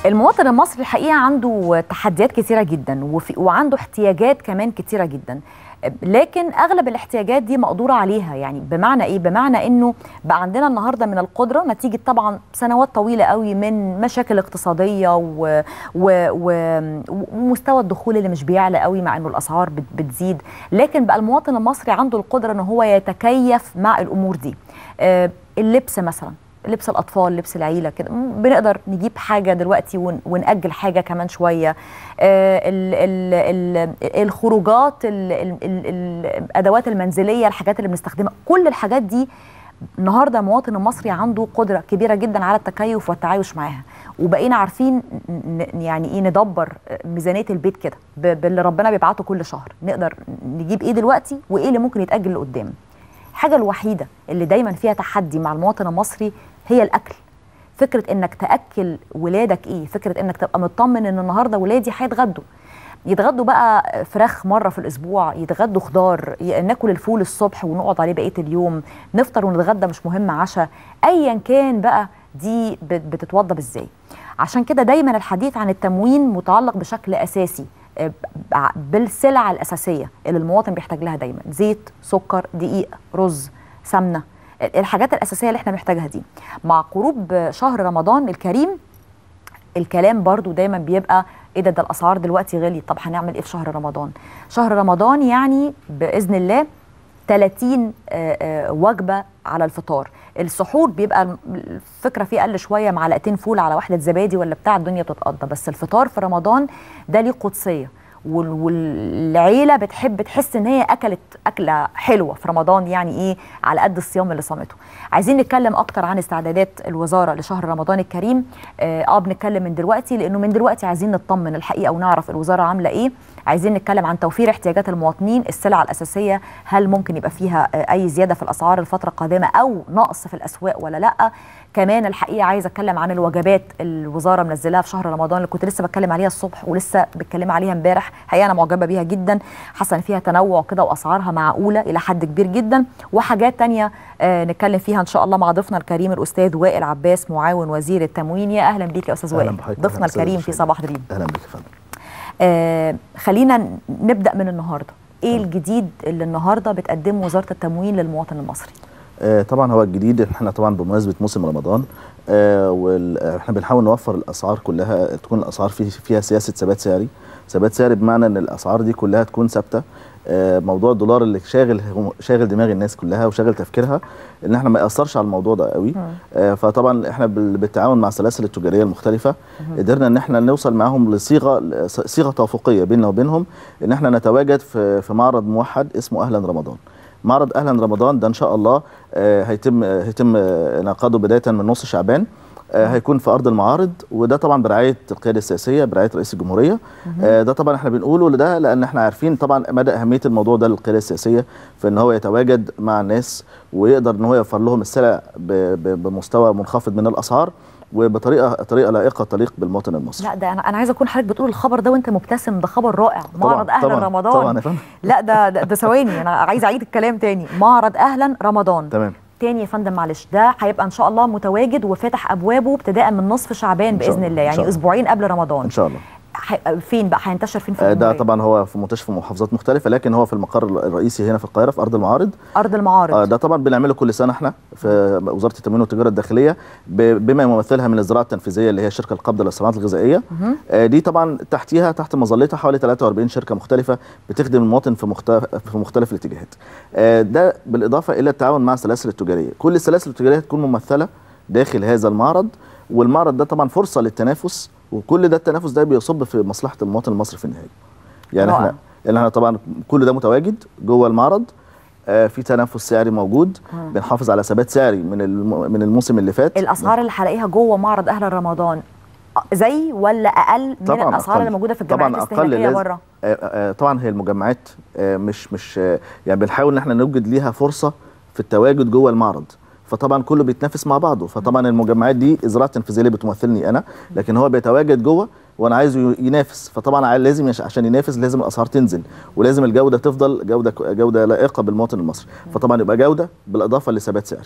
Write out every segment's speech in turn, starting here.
المواطن المصري الحقيقه عنده تحديات كثيره جدا وفي وعنده احتياجات كمان كثيره جدا لكن اغلب الاحتياجات دي مقدوره عليها يعني بمعنى ايه بمعنى انه بقى عندنا النهارده من القدره نتيجه طبعا سنوات طويله قوي من مشاكل اقتصاديه و... و... و... ومستوى الدخول اللي مش بيعلى قوي مع انه الاسعار بت... بتزيد لكن بقى المواطن المصري عنده القدره ان هو يتكيف مع الامور دي آه اللبس مثلا لبس الاطفال لبس العيله كده بنقدر نجيب حاجه دلوقتي ون ونأجل حاجه كمان شويه آه ال ال ال الخروجات ال ال ال الادوات المنزليه الحاجات اللي بنستخدمها كل الحاجات دي النهارده المواطن المصري عنده قدره كبيره جدا على التكيف والتعايش معاها وبقينا عارفين يعني ايه ندبر ميزانيه البيت كده باللي ربنا بيبعته كل شهر نقدر نجيب ايه دلوقتي وايه اللي ممكن يتاجل لقدام الحاجه الوحيده اللي دايما فيها تحدي مع المواطن المصري هي الاكل فكره انك تاكل ولادك ايه فكره انك تبقى مطمن ان النهارده ولادي هيتغدوا يتغدوا بقى فراخ مره في الاسبوع يتغدوا خضار ناكل الفول الصبح ونقعد عليه بقيه اليوم نفطر ونتغدى مش مهم عشاء ايا كان بقى دي بتتوضى ازاي عشان كده دايما الحديث عن التموين متعلق بشكل اساسي بالسلع الاساسيه اللي المواطن بيحتاج لها دايما زيت سكر دقيق رز سمنه الحاجات الاساسيه اللي احنا محتاجها دي مع قروب شهر رمضان الكريم الكلام برضو دايما بيبقى ايه ده ده الاسعار دلوقتي غليت طب هنعمل ايه في شهر رمضان شهر رمضان يعني باذن الله 30 وجبه على الفطار السحور بيبقى الفكره فيه قل شويه معلقتين فول على واحده زبادي ولا بتاع الدنيا بتتقضى بس الفطار في رمضان ده ليه قدسيه والعيله بتحب تحس ان هي اكلت اكله حلوه في رمضان يعني ايه على قد الصيام اللي صامته عايزين نتكلم اكتر عن استعدادات الوزاره لشهر رمضان الكريم اه بنتكلم من دلوقتي لانه من دلوقتي عايزين نطمن الحقيقه ونعرف الوزاره عامله ايه عايزين نتكلم عن توفير احتياجات المواطنين السلع الاساسيه هل ممكن يبقى فيها اي زياده في الاسعار الفتره القادمه او نقص في الاسواق ولا لا كمان الحقيقه عايزه اتكلم عن الوجبات الوزاره منزلاها في شهر رمضان اللي كنت لسه بتكلم عليها الصبح ولسه بتكلم عليها امبارح حقيقه انا معجبه بيها جدا حاسه ان فيها تنوع كده واسعارها معقوله الى حد كبير جدا وحاجات تانية آه نتكلم فيها ان شاء الله مع ضيفنا الكريم الاستاذ وائل عباس معاون وزير التموين يا اهلا بيك يا استاذ وائل ضيفنا الكريم في صباح دريم اهلا بك يا فندم آه خلينا نبدا من النهارده ايه الجديد اللي النهارده بتقدمه وزاره التموين للمواطن المصري آه طبعا هو الجديد احنا طبعا بمناسبه موسم رمضان آه واحنا بنحاول نوفر الاسعار كلها تكون الاسعار فيه فيها سياسه ثبات سعري ثبات سعري بمعنى ان الاسعار دي كلها تكون ثابته آه موضوع الدولار اللي شاغل شاغل دماغ الناس كلها وشاغل تفكيرها ان احنا ما ياثرش على الموضوع ده قوي آه فطبعا احنا بالتعاون مع السلاسل التجاريه المختلفه قدرنا ان احنا نوصل معاهم لصيغه صيغه توافقيه بيننا وبينهم ان احنا نتواجد في في معرض موحد اسمه اهلا رمضان معرض اهلا رمضان ده ان شاء الله آه هيتم هيتم انعقاده بدايه من نص شعبان آه هيكون في ارض المعارض وده طبعا برعايه القياده السياسيه برعايه رئيس الجمهوريه آه ده طبعا احنا بنقوله لده لان احنا عارفين طبعا مدى اهميه الموضوع ده للقياده السياسيه في ان هو يتواجد مع الناس ويقدر ان هو يوفر لهم السلع بمستوى منخفض من الاسعار وبطريقه طريقه لائقه تليق بالمواطن المصري. لا ده انا انا عايزه اكون حضرتك بتقول الخبر ده وانت مبتسم ده خبر رائع معرض اهلا طبعًا رمضان طبعا يا فندم لا ده ده ثواني انا عايزه اعيد الكلام تاني معرض اهلا رمضان تمام تاني يا فندم معلش ده هيبقى ان شاء الله متواجد وفاتح ابوابه ابتداء من نصف شعبان باذن الله يعني اسبوعين قبل رمضان ان شاء الله فين بقى هينتشر فين في ده طبعا هو في منتشر في محافظات مختلفه لكن هو في المقر الرئيسي هنا في القاهره في ارض المعارض ارض المعارض آه ده طبعا بنعمله كل سنه احنا في وزاره التموين والتجاره الداخليه بما يمثلها من الزراعه التنفيذيه اللي هي شركه القبضه للصناعات الغذائيه آه دي طبعا تحتيها تحت مظلتها حوالي 43 شركه مختلفه بتخدم المواطن في مختلف في مختلف الاتجاهات آه ده بالاضافه الى التعاون مع السلاسل التجاريه كل السلاسل التجاريه تكون ممثله داخل هذا المعرض والمعرض ده طبعا فرصه للتنافس وكل ده التنافس ده بيصب في مصلحه المواطن المصري في النهايه يعني رائع. احنا اللي احنا طبعا كل ده متواجد جوه المعرض آه في تنافس سعري موجود مم. بنحافظ على ثبات سعري من الم... من الموسم اللي فات الاسعار اللي هلاقيها جوه معرض اهل رمضان زي ولا اقل من طبعاً الاسعار أقل. اللي موجوده في الجامعات طبعا اقل الاستهلاكيه لازم بره آه آه طبعا هي المجمعات آه مش مش آه يعني بنحاول ان احنا نوجد ليها فرصه في التواجد جوه المعرض فطبعا كله بيتنافس مع بعضه فطبعا المجمعات دي الزراعه التنفيذيه اللي بتمثلني انا لكن هو بيتواجد جوه وانا عايزه ينافس فطبعا لازم يش- عشان ينافس لازم الاسعار تنزل ولازم الجوده تفضل جوده جوده لائقه بالمواطن المصري فطبعا يبقى جوده بالاضافه لثبات سعري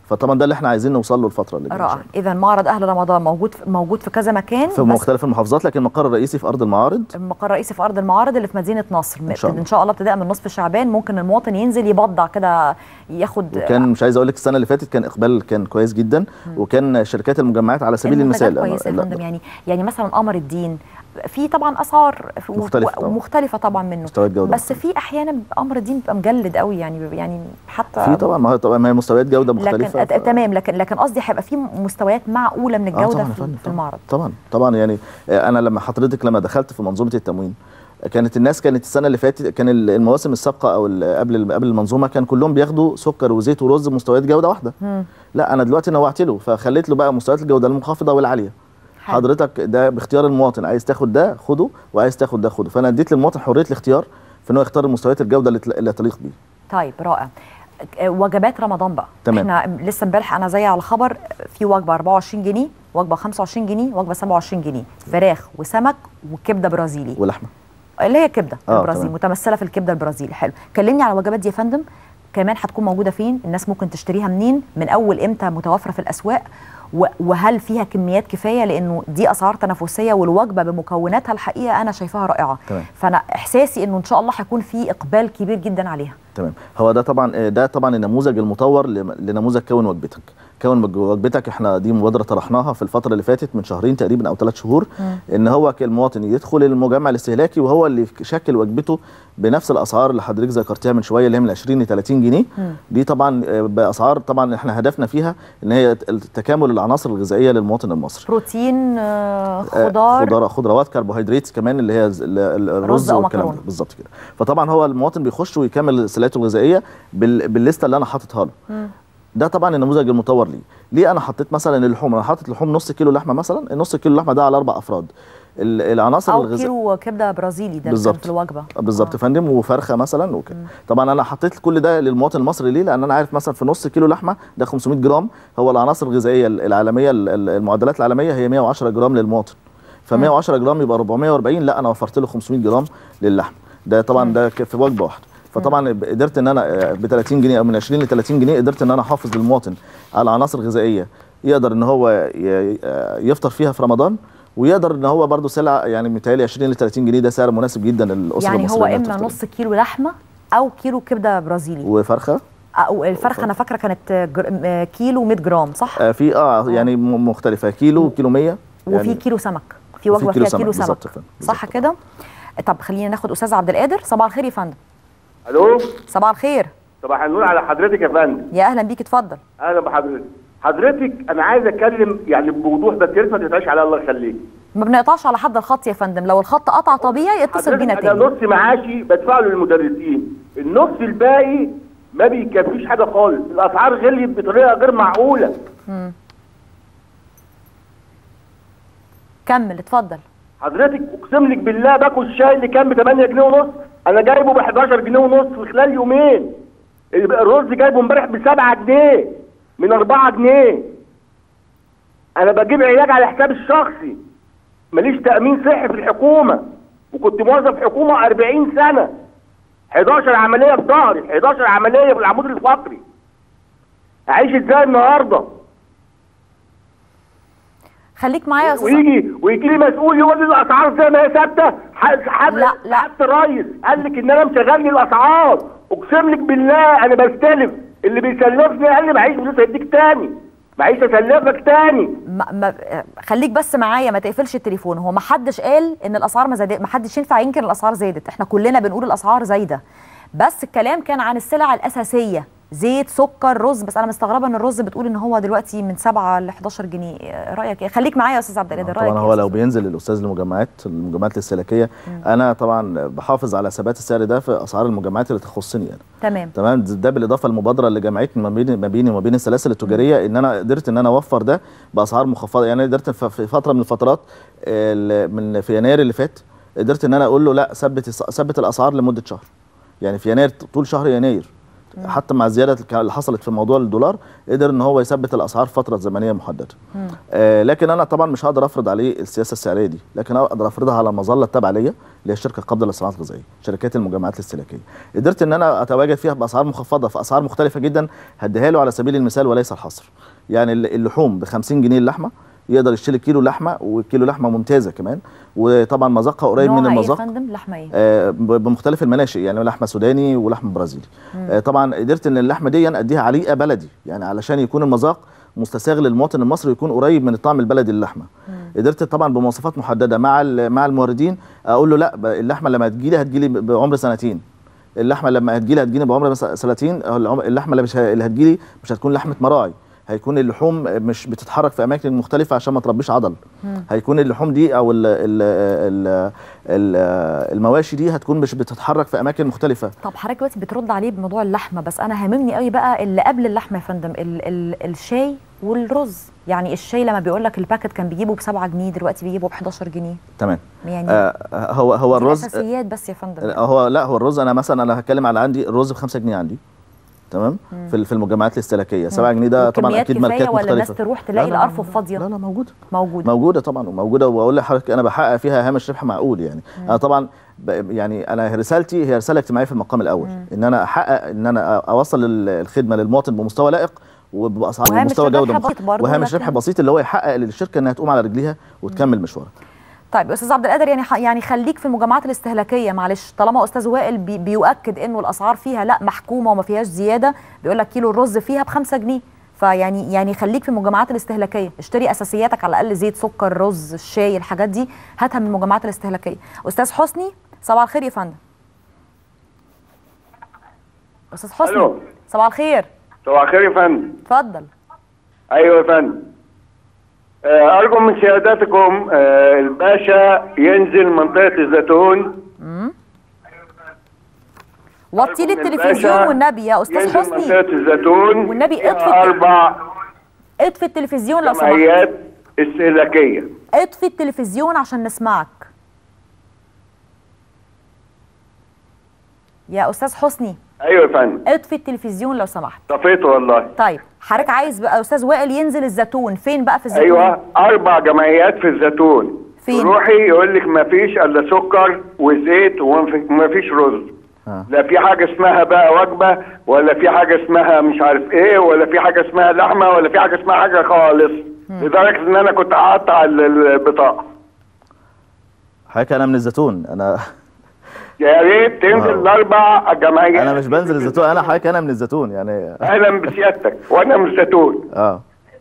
فطبعا ده اللي احنا عايزين نوصل له الفتره اللي جايه إن شاء رائع اذا معرض اهل رمضان موجود موجود في كذا مكان في بس مختلف المحافظات لكن المقر الرئيسي في ارض المعارض المقر الرئيسي في ارض المعارض اللي في مدينه نصر إن شاء الله. ان شاء الله ابتداء من نصف شعبان ممكن المواطن ينزل يبضع كده ياخد وكان مش عايز اقول لك السنه اللي فاتت كان اقبال كان كويس جدا وكان شركات المجمعات على سبيل المنتجات المثال كويسه يا لا- فندم يعني يعني مثلا قمر الدين في طبعا اسعار في- مختلفة طبعاً. ومختلفه طبعا منه مستويات جوده بس في احيانا قمر الدين بيبقى مجلد قوي يعني بيبقى يعني حتى في طبعا ما هي طبعا ما هي مستويات جوده لكن مختلفه أت- تمام لكن لكن قصدي هيبقى في مستويات معقوله من آه الجوده طبعاً يا في, فندم، في طبعاً. المعرض طبعا طبعا يعني آه، انا لما حضرتك لما دخلت في منظومه التموين كانت الناس كانت السنه اللي فاتت كان ال- المواسم السابقه او ال- قبل قبل المنظومه كان كلهم بياخدوا سكر وزيت ورز بمستويات جوده واحده مم. لا انا دلوقتي نوعت له فخليت له بقى مستويات الجوده المنخفضه والعاليه حلو. حضرتك ده باختيار المواطن عايز تاخد ده خده وعايز تاخد ده خده فانا اديت للمواطن حريه الاختيار في ان هو يختار مستويات الجوده اللي تل- اللي تليق بيه طيب رائع آه، وجبات رمضان بقى تمام. احنا لسه امبارح انا زي على خبر في وجبه 24 جنيه وجبه 25 جنيه وجبه 27 جنيه فراخ وسمك وكبده برازيلي ولحمه اللي هي كبده آه، البرازيل تمام. متمثله في الكبده البرازيلي حلو كلمني على الوجبات دي يا فندم كمان هتكون موجوده فين الناس ممكن تشتريها منين من اول امتى متوفره في الاسواق و- وهل فيها كميات كفايه لانه دي اسعار تنافسيه والوجبه بمكوناتها الحقيقه انا شايفاها رائعه تمام. فانا احساسي انه ان شاء الله هيكون في اقبال كبير جدا عليها تمام هو ده طبعا ده طبعا النموذج المطور لم- لنموذج كون وجبتك كون وج- وجبتك احنا دي مبادره طرحناها في الفتره اللي فاتت من شهرين تقريبا او ثلاث شهور ان هو المواطن يدخل المجمع الاستهلاكي وهو اللي يشكل وجبته بنفس الاسعار اللي حضرتك ذكرتيها من شويه اللي هي من 20 ل 30 جنيه دي طبعا آه، باسعار طبعا احنا هدفنا فيها ان هي تكامل العناصر الغذائيه للمواطن المصري بروتين آه، آه، خضار خضار خضروات كربوهيدرات كمان اللي هي ز- ال- ال- الرز أو والكلام ده مكرونة. بالظبط كده فطبعا هو المواطن بيخش ويكمل سلعته الغذائيه بال- بالليسته اللي انا حاططها له مم. ده طبعا النموذج المطور ليه ليه انا حطيت مثلا اللحوم انا حاطط لحوم نص كيلو لحمه مثلا النص كيلو لحمه ده على اربع افراد ال- العناصر او الغذائيه كيلو كبده برازيلي ده اللي كان بالظبط. في الوجبه بالظبط يا آه. فندم وفرخه مثلا وكده طبعا انا حطيت كل ده للمواطن المصري ليه لان انا عارف مثلا في نص كيلو لحمه ده 500 جرام هو العناصر الغذائيه العالميه ال- ال- المعدلات العالميه هي 110 جرام للمواطن ف 110 جرام يبقى 440 لا انا وفرت له 500 جرام للحم ده طبعا ده ك- في وجبه واحده فطبعا ب- قدرت ان انا ب 30 جنيه او من 20 ل 30 جنيه قدرت ان انا احافظ للمواطن على عناصر غذائيه يقدر ان هو ي- يفطر فيها في رمضان ويقدر ان هو برضه سلعه يعني متهيألي 20 ل 30 جنيه ده سعر مناسب جدا للاسره يعني المصريه هو إنها اما تفطر. نص كيلو لحمه او كيلو كبده برازيلي وفرخه او الفرخه انا فاكره كانت جر... م- كيلو 100 جرام صح آه في اه يعني م- مختلفه كيلو كيلو 100 وفي كيلو سمك في وجبه كيلو فيها سمك، كيلو سمك بالظبط يا فندم، صح بالظبط. كده طب خلينا ناخد استاذ عبد القادر صباح الخير يا فندم الو صباح الخير صباح النور على حضرتك يا فندم يا اهلا بيك اتفضل اهلا بحضرتك حضرتك انا عايز اتكلم يعني بوضوح بس يا ريت ما تقطعش على الله يخليك ما بنقطعش على حد الخط يا فندم لو الخط قطع طبيعي اتصل حضرتك بينا انا تاني نص معاشي بدفعه للمدرسين النص الباقي ما بيكفيش حاجه خالص الاسعار غليت بطريقه غير معقوله كمل اتفضل حضرتك اقسم لك بالله باكل الشاي اللي كان ب 8 جنيه ونص انا جايبه ب 11 جنيه ونص في خلال يومين الرز جايبه امبارح ب 7 جنيه من 4 جنيه انا بجيب علاج على حسابي الشخصي ماليش تامين صحي في الحكومه وكنت موظف حكومه 40 سنه 11 عمليه في ظهري 11 عمليه في العمود الفقري اعيش ازاي النهارده خليك معايا يا استاذ ويجي ويجي لي مسؤول يقول لي الاسعار زي ما هي ثابته ح- حد لا، لا. حتى الريس قال لك ان انا مشغل لي الاسعار اقسم لك بالله انا بستلف اللي بيسلفني قال لي معيش فلوس هديك تاني معيش اسلفك تاني ما ما خليك بس معايا ما تقفلش التليفون هو ما حدش قال ان الاسعار ما زادت ما حدش ينفع ينكر الاسعار زادت احنا كلنا بنقول الاسعار زايده بس الكلام كان عن السلع الاساسيه زيت سكر رز بس انا مستغربه ان الرز بتقول ان هو دلوقتي من 7 ل 11 جنيه إيه رايك ايه خليك معايا يا استاذ عبد القادر رايك طبعا إيه هو يا لو أستاذ؟ بينزل الاستاذ للمجمعات المجمعات الاستهلاكيه انا طبعا بحافظ على ثبات السعر ده في اسعار المجمعات اللي تخصني انا تمام تمام ده بالاضافه للمبادره اللي جمعتني ما بيني ما بيني وما بين السلاسل التجاريه ان انا قدرت ان انا اوفر ده باسعار مخفضه يعني قدرت ف- في فتره من الفترات ال- من في يناير اللي فات قدرت ان انا اقول له لا ثبت الس- ثبت الاسعار لمده شهر يعني في يناير طول شهر يناير حتى مع الزياده اللي حصلت في موضوع الدولار قدر ان هو يثبت الاسعار فتره زمنيه محدده آه لكن انا طبعا مش هقدر افرض عليه السياسه السعريه دي لكن اقدر افرضها على المظله التابعه ليا اللي هي الشركه القابضه للصناعات الغذائيه شركات المجمعات الاستهلاكيه قدرت ان انا اتواجد فيها باسعار مخفضه في اسعار مختلفه جدا هديها له على سبيل المثال وليس الحصر يعني اللحوم ب 50 جنيه اللحمه يقدر يشتري كيلو لحمه وكيلو لحمه ممتازه كمان وطبعا مذاقها قريب من نوعها ايه يا المذاق فندم لحمه ايه آه، ب- بمختلف المناشئ يعني لحمه سوداني ولحمه برازيلي آه، طبعا قدرت ان اللحمه دي اديها عليقه بلدي يعني علشان يكون المذاق مستساغ للمواطن المصري ويكون قريب من الطعم البلدي للحمه قدرت طبعا بمواصفات محدده مع ال- مع الموردين اقول له لا ب- اللحمه لما تجيلي هتجيلي ب- بعمر سنتين اللحمه لما هتجيلي هتجيلي بعمر مثلا سنتين العم- اللحمه اللي مش ه- اللي هتجيلي مش هتكون لحمه مراعي هيكون اللحوم مش بتتحرك في اماكن مختلفه عشان ما تربيش عضل هيكون اللحوم دي او ال ال ال ال المواشي دي هتكون مش بتتحرك في اماكن مختلفه طب حضرتك دلوقتي بترد عليه بموضوع اللحمه بس انا هاممني قوي بقى اللي قبل اللحمه يا فندم ال ال الشاي والرز يعني الشاي لما بيقول لك الباكت كان بيجيبه ب 7 جنيه دلوقتي بيجيبه ب 11 جنيه تمام يعني آه هو هو دي الرز اساسيات بس يا فندم آه، هو لا هو الرز انا مثلا انا هتكلم على عندي الرز ب 5 جنيه عندي تمام في ال- في المجمعات الاستهلاكيه 7 جنيه ده طبعا والكميات اكيد كفاية ماركات ولا الناس مختلفه تروح تلاقي لا، لا، الأرفف فاضية؟ لا لا موجوده موجود موجوده طبعا وموجوده واقول لحضرتك انا بحقق فيها هامش ربح معقول يعني انا طبعا ب- يعني انا رسالتي هي رساله اجتماعيه في المقام الاول ان انا احقق ان انا اوصل ال- الخدمه للمواطن بمستوى لائق وباسعار وهامش ومستوى ربح جوده بسيط برضه، وهامش لكن- ربح بسيط اللي هو يحقق للشركه انها تقوم على رجليها وتكمل مشوارها طيب استاذ عبد القادر يعني ح- يعني خليك في المجمعات الاستهلاكيه معلش طالما استاذ وائل بي بيؤكد انه الاسعار فيها لا محكومه وما فيهاش زياده بيقول لك كيلو الرز فيها ب 5 جنيه فيعني يعني خليك في المجمعات الاستهلاكيه اشتري اساسياتك على الاقل زيت سكر رز الشاي الحاجات دي هاتها من المجمعات الاستهلاكيه استاذ حسني صباح الخير يا فندم استاذ حسني ألو. صباح الخير صباح الخير يا فندم اتفضل ايوه يا فندم آه، ارجو من سيادتكم آه، الباشا ينزل منطقه الزيتون وطي لي أرجو من التلفزيون الباشا والنبي يا استاذ ينزل حسني منطقه الزيتون والنبي فيها اطفي الت- اربع اطفي التلفزيون لو سمحت جمعيات استهلاكيه اطفي التلفزيون عشان نسمعك يا استاذ حسني ايوه يا فندم اطفي التلفزيون لو سمحت طفيت والله طيب حضرتك عايز بقى استاذ وائل ينزل الزيتون فين بقى في الزيتون ايوه اربع جمعيات في الزيتون فين؟ روحي يقول لك ما فيش الا سكر وزيت وما فيش رز آه. لا في حاجه اسمها بقى وجبه ولا في حاجه اسمها مش عارف ايه ولا في حاجه اسمها لحمه ولا في حاجه اسمها حاجه خالص لدرجه ان انا كنت هقطع ال- ال- البطاقه حضرتك انا من الزيتون انا يا ريت تنزل واو. الاربع جمعيات انا مش بنزل الزيتون انا حضرتك انا من الزيتون يعني اهلا بسيادتك وانا من الزيتون اه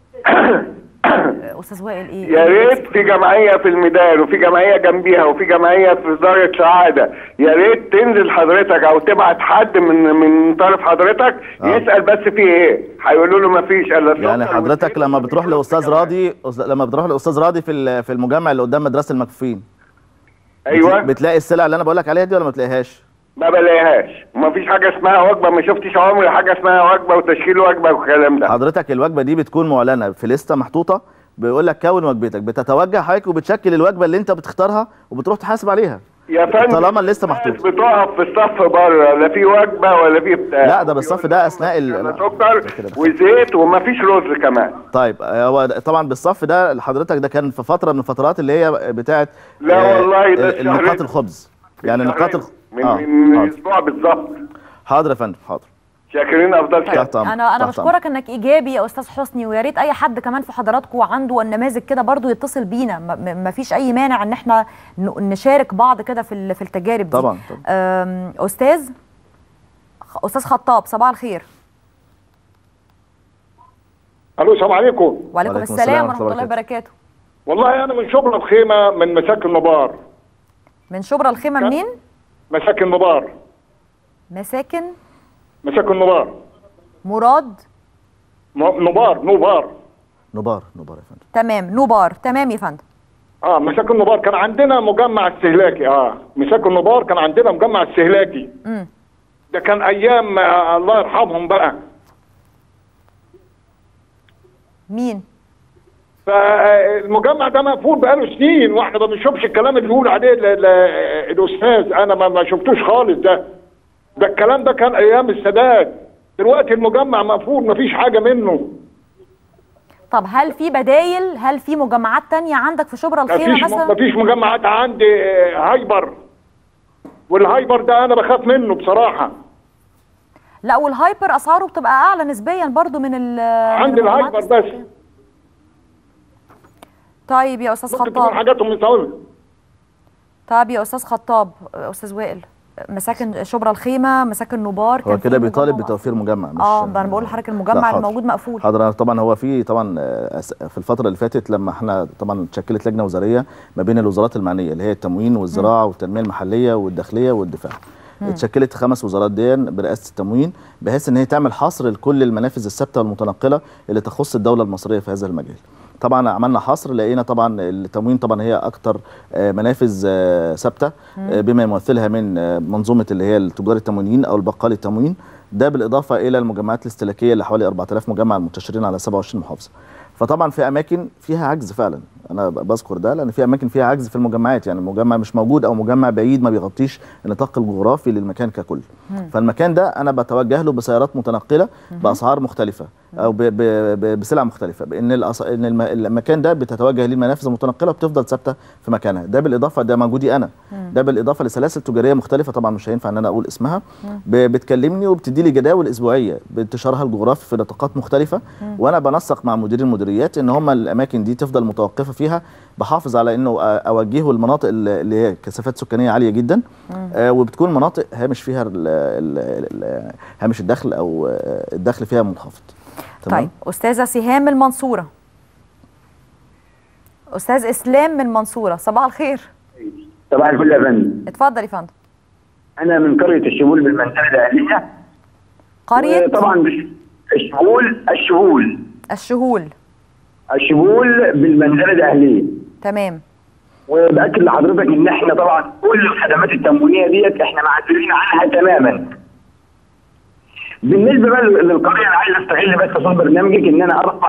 استاذ وائل ايه يا ريت في جمعيه في الميدان وفي جمعيه جنبيها وفي جمعيه في دار سعاده يا ريت تنزل حضرتك او تبعت حد من من طرف حضرتك آه. يسال بس في ايه هيقولوا له ما فيش الا يعني سكر حضرتك وزيت لما ومفيش بتروح رز لاستاذ كمان. راضي أس- لما بتروح لاستاذ راضي في ال- في المجمع اللي قدام مدرسه المكفوفين ايوه بتلاقي السلع اللي انا بقول لك عليها دي ولا ما بتلاقيهاش ما بلاقيهاش وما فيش حاجه اسمها وجبه ما شفتش عمري حاجه اسمها وجبه وتشكيل وجبه والكلام ده حضرتك الوجبه دي بتكون معلنه في لسته محطوطه بيقول لك كون وجبتك بتتوجه حضرتك وبتشكل الوجبه اللي انت بتختارها وبتروح تحاسب عليها يا فندم طالما الليسته الناس محطوطه بتقف في الصف بره لا في وجبه ولا في بتاع لا، ده بالصف ده أثناء ال- لا لا. سكر كده بس. وزيت وما فيش رز كمان طيب آه، هو طبعا بالصف ده حضرتك ده كان في فتره من الفترات اللي هي بتاعه لا آه، والله ده آه، الشهرين. نقاط الخبز يعني نقاط الخ... من, آه، من حاضر. اسبوع بالظبط حاضر يا فندم حاضر شاكرين افضل شيء تحت أمرك، انا انا تحت أمرك. بشكرك انك ايجابي يا استاذ حسني ويا ريت اي حد كمان في حضراتكم عنده النماذج كده برضو يتصل بينا ما- ما ما فيش اي مانع ان احنا ن- نشارك بعض كده في ال- في التجارب دي طبعاً، طبعاً. أم، استاذ خ- استاذ خطاب صباح الخير الو السلام عليكم وعليكم وعليكم السلام السلام ورحمه الله ورحمة الله وبركاته والله انا من شبرا الخيمه من مساكن نبار من شبرا الخيمه كان- منين مساكن نبار مساكن مساكن نبار مراد م- نبار نبار نبار نبار يا فندم تمام نوبار تمام يا فندم اه مساكن نبار كان عندنا مجمع استهلاكي اه مساكن نبار كان عندنا مجمع استهلاكي امم ده كان ايام آه الله يرحمهم بقى مين فالمجمع ده مقفول بقاله سنين واحنا ما بنشوفش الكلام اللي بيقول عليه ال- ال- الاستاذ انا ما ما شفتوش خالص ده ده الكلام ده كان ايام السادات دلوقتي المجمع مقفول مفيش حاجه منه طب هل في بدايل هل في مجمعات تانية عندك في شبرا الخيمه مفيش مثلا مفيش مجمعات عندي آه، هايبر والهايبر ده انا بخاف منه بصراحه لا والهايبر اسعاره بتبقى اعلى نسبيا برضو من ال عندي من المجمعات الهايبر بس طيب يا استاذ ممكن تكون خطاب حاجاتهم مساويه طيب يا استاذ خطاب استاذ وائل مساكن شبرا الخيمه مساكن نوبار هو كان كده في بيطالب مجمع بتوفير مجمع مش اه ما انا بقول لحضرتك لا، المجمع حاضر. الموجود مقفول حاضر طبعا هو في طبعا آه، أس- في الفتره اللي فاتت لما احنا طبعا اتشكلت لجنه وزاريه ما بين الوزارات المعنيه اللي هي التموين والزراعه والتنميه المحليه والداخليه والدفاع اتشكلت خمس وزارات دي برئاسه التموين بحيث ان هي تعمل حصر لكل المنافذ الثابته والمتنقله اللي تخص الدوله المصريه في هذا المجال طبعا عملنا حصر لقينا طبعا التموين طبعا هي اكتر آه، منافذ آه، ثابته آه، بما يمثلها من آه، منظومه اللي هي التجار التموينيين او البقال التموين ده بالاضافه الى المجمعات الاستهلاكيه اللي حوالي 4000 مجمع منتشرين على 27 محافظه فطبعا في اماكن فيها عجز فعلا انا ب- بذكر ده لان في اماكن فيها عجز في المجمعات يعني مجمع مش موجود او مجمع بعيد ما بيغطيش النطاق الجغرافي للمكان ككل فالمكان ده انا بتوجه له بسيارات متنقله باسعار مختلفه او ب ب ب بسلع مختلفه بان الأص... ان الم... المكان ده بتتوجه ليه المنافذ المتنقله وبتفضل ثابته في مكانها ده بالاضافه ده مجهودي انا ده بالاضافه لسلاسل تجاريه مختلفه طبعا مش هينفع ان انا اقول اسمها ب... بتكلمني وبتدي لي جداول اسبوعيه بانتشارها الجغرافي في نطاقات مختلفه وانا بنسق مع مديرين المديريات ان هم الاماكن دي تفضل متوقفه فيها بحافظ على انه أ- اوجهه المناطق اللي اللي هي كثافات سكانيه عاليه جدا آه وبتكون مناطق هامش فيها ال ال ال هامش الدخل او آه، الدخل فيها منخفض طيب استاذه سهام من المنصوره استاذ اسلام من المنصوره صباح الخير صباح الفل يا فندم اتفضل يا فندم انا من قريه الشبول بالمنطقه الاهليه قريه طبعا مش الشبول الشبول الشهول الشبول بالمنزله الاهليه تمام وباكد لحضرتك ان احنا طبعا كل الخدمات التموينيه ديت احنا معزولين عنها تماما بالنسبه بقى للقريه انا عايز استغل بس صوت برنامجك ان انا ارفع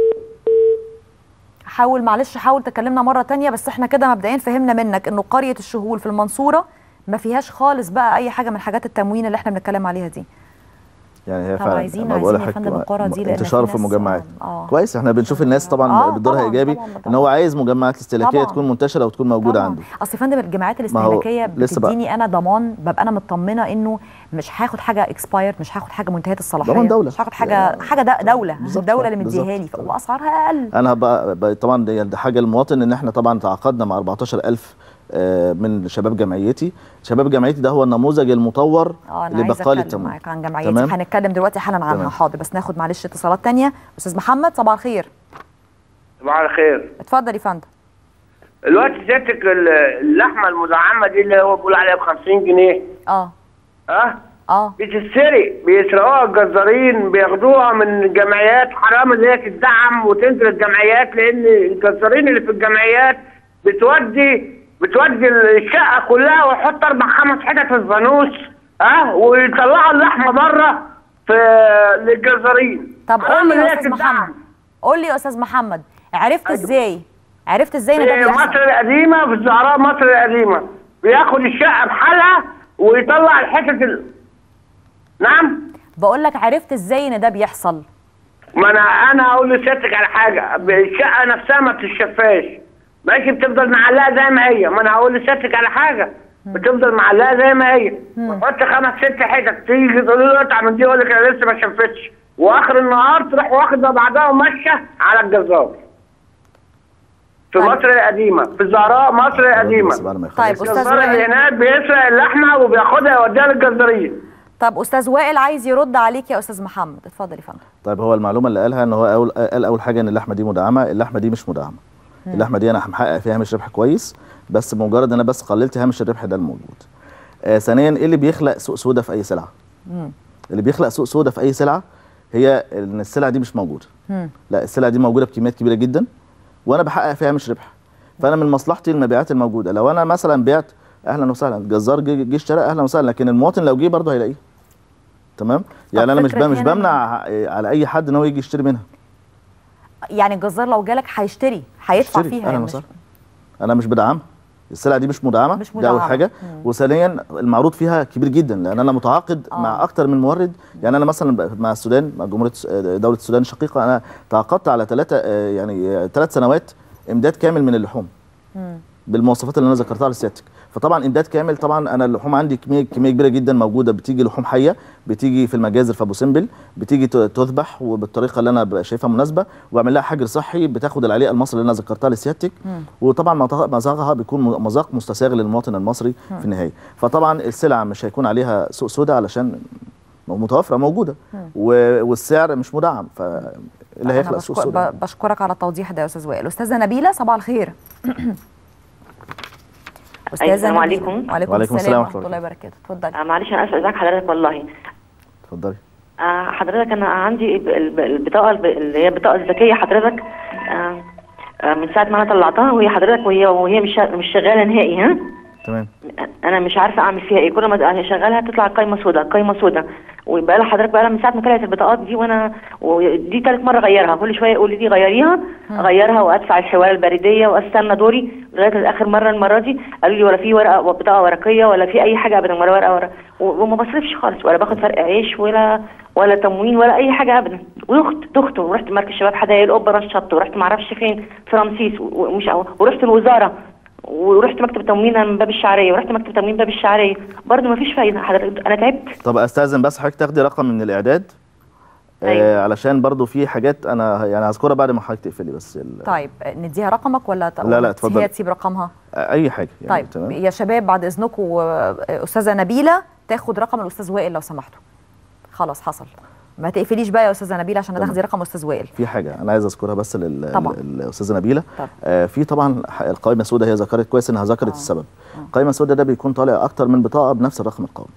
حاول معلش حاول تكلمنا مره تانية بس احنا كده مبدئيا فهمنا منك انه قريه الشهول في المنصوره ما فيهاش خالص بقى اي حاجه من حاجات التموين اللي احنا بنتكلم عليها دي يعني هي طب فعلا عايزين- أنا عايزين بقول يا لحضرتك فندم القرى دي لأن انتشار في في ناس- المجمعات آه. كويس احنا بنشوف الناس طبعا آه، بدورها طبعاً، ايجابي طبعاً، ان هو عايز مجمعات استهلاكيه طبعاً. تكون منتشره وتكون موجوده طبعاً. عنده اصل يا فندم الجامعات ما هو الاستهلاكيه لسه بقى. بتديني انا ضمان ببقى انا مطمنه انه مش هاخد حاجه اكسبايرد مش هاخد حاجه منتهيه الصلاحيه ضمان دولة. مش هاخد حاجه يعني- حاجه د- دوله بالظبط، الدوله اللي بالظبط. مديها لي واسعارها اقل انا بقى بقى طبعا دي دي حاجه المواطن ان احنا طبعا تعاقدنا مع 14000 آه، من شباب جمعيتي شباب جمعيتي ده هو النموذج المطور اه انا عايزه لبقال اتكلم التموين معاك عن جمعيتي تمام هنتكلم دلوقتي حالا عنها تمام. حاضر بس ناخد معلش اتصالات تانية استاذ محمد صباح الخير صباح الخير اتفضل يا فندم دلوقتي سيادتك ال- اللحمه المدعمه دي اللي هو بيقول عليها ب 50 جنيه اه اه اه بتتسرق بيسرقوها الجزارين بياخدوها من الجمعيات حرام اللي هي تدعم وتنزل الجمعيات لان الجزارين اللي في الجمعيات بتودي بتودي الشقه كلها ويحط اربع خمس حتت في الفانوس اه ويطلعوا اللحمه بره في للجزارين طب حرام قول لي اللي يا هي استاذ تدعم. محمد قول لي يا استاذ محمد عرفت ازاي عرفت ازاي ان ده في بيحصل مصر القديمة في الزهراء مصر القديمة بياخد الشقة بحالها ويطلع الحتة ال... نعم بقول لك عرفت ازاي ان ده بيحصل ما انا انا هقول لسيادتك على حاجة الشقة نفسها ما بتتشفاش ماشي بتفضل معلقة زي ما هي ما انا هقول لسيادتك على حاجة بتفضل معلقة زي ما هي وتحط خمس ست حتت تيجي تقول له اقطع من دي يقول لك انا لسه ما شفتش واخر النهار تروح واخدة بعدها وماشية على الجزار في طيب. مصر القديمة في الزهراء مصر القديمة بس بعد ما يخلص. طيب استاذ الجزار اللي وائل هناك بيسرق اللحمه وبياخدها يوديها للجزارين طب استاذ وائل عايز يرد عليك يا استاذ محمد اتفضل يا فندم طيب هو المعلومه اللي قالها ان هو أول قال اول حاجه ان اللحمه دي مدعمه اللحمه دي مش مدعمه اللحمه دي انا محقق فيها هامش ربح كويس بس بمجرد ان انا بس قللت هامش الربح ده الموجود آه ثانيا ايه اللي بيخلق سوق سودا في اي سلعه اللي بيخلق سوق سودا في اي سلعه هي ان السلعه دي مش موجوده لا السلعه دي موجوده بكميات كبيره جدا وانا بحقق فيها هامش ربح فانا من مصلحتي المبيعات الموجوده لو انا مثلا بعت اهلا وسهلا الجزار جه جه اشترى اهلا وسهلا لكن المواطن لو جه برضه هيلاقيه تمام يعني انا مش فكرة ب- مش هنا بمنع على اي حد ان هو يجي يشتري منها يعني الجزار لو جالك هيشتري هيدفع يشتري فيها اهلا مش- وسهلا انا مش بدعمها السلع دي مش مدعمه مش ده اول مدعمة. حاجه وثانيا المعروض فيها كبير جدا لان انا متعاقد آه. مع اكتر من مورد يعني انا مثلا مع السودان مع جمهوريه الس- دوله السودان الشقيقه انا تعاقدت على ثلاثه يعني ثلاث سنوات امداد كامل من اللحوم بالمواصفات اللي انا ذكرتها لسيادتك فطبعا امداد كامل طبعا انا اللحوم عندي كميه كميه كبيره جدا موجوده بتيجي لحوم حيه بتيجي في المجازر في ابو سمبل بتيجي ت- تذبح وبالطريقه اللي انا ببقى شايفها مناسبه وبعمل لها حجر صحي بتاخد العليقه المصري اللي انا ذكرتها لسيادتك وطبعا مذاق- مذاقها بيكون م- مذاق مستساغ للمواطن المصري في النهايه فطبعا السلع مش هيكون عليها سوق سودا علشان متوفره موجوده و- والسعر مش مدعم فاللي أنا هيخلق سوق بشكر- سودا ب- بشكرك على التوضيح ده يا استاذ وائل استاذه نبيله صباح الخير استاذه السلام نبيلة. عليكم. وعليكم وعليكم السلام السلام ورحمه الله وبركاته اتفضلي آه معلش انا اسف ازعج حضرتك والله اتفضلي آه حضرتك انا عندي الب- الب- البطاقه الب- اللي هي البطاقه الذكيه حضرتك آه آه من ساعه ما انا طلعتها وهي حضرتك وهي وهي مش شا- مش شغاله نهائي ها تمام انا مش عارفه اعمل فيها ايه كل ما اشغلها تطلع قايمه سوداء قايمه سوداء ويبقى لها حضرتك بقى لها من ساعه ما طلعت البطاقات دي وانا ودي ثالث مره اغيرها كل شويه يقول لي دي غيريها اغيرها وادفع الحوالة البريديه واستنى دوري لغايه اخر مره المره دي قالوا لي ولا في ورقه بطاقه ورقيه ولا في اي حاجه ابدا ولا ورقه ورقه و- وما بصرفش خالص ولا باخد فرق عيش ولا ولا تموين ولا اي حاجه ابدا ورحت دخت ورحت مركز شباب حدائق القبه رشطت ورحت ما اعرفش فين في رمسيس و- ومش ورحت الوزاره ورحت مكتب تموين من باب الشعريه ورحت مكتب تموين باب الشعريه برضه ما فيش فايده حضرتك انا تعبت طب استاذن بس حضرتك تاخدي رقم من الاعداد أيوة. آه علشان برضو في حاجات انا يعني هذكرها بعد ما حضرتك تقفلي بس ال- طيب نديها رقمك ولا ت- لا، لا، ولا اتفضل. هي تسيب رقمها آه اي حاجه يعني طيب تمام يا شباب بعد اذنكم آه، استاذه نبيله تاخد رقم الاستاذ وائل لو سمحتوا خلاص حصل ما تقفليش بقى يا استاذه نبيله عشان تمام. تاخدي رقم استاذ وائل في حاجه انا عايز اذكرها بس لل- طبعا. للاستاذه نبيله طب. آه في طبعا ح- القائمه السوداء هي ذكرت كويس انها ذكرت السبب القائمه السوداء ده بيكون طالع اكتر من بطاقه بنفس الرقم القومي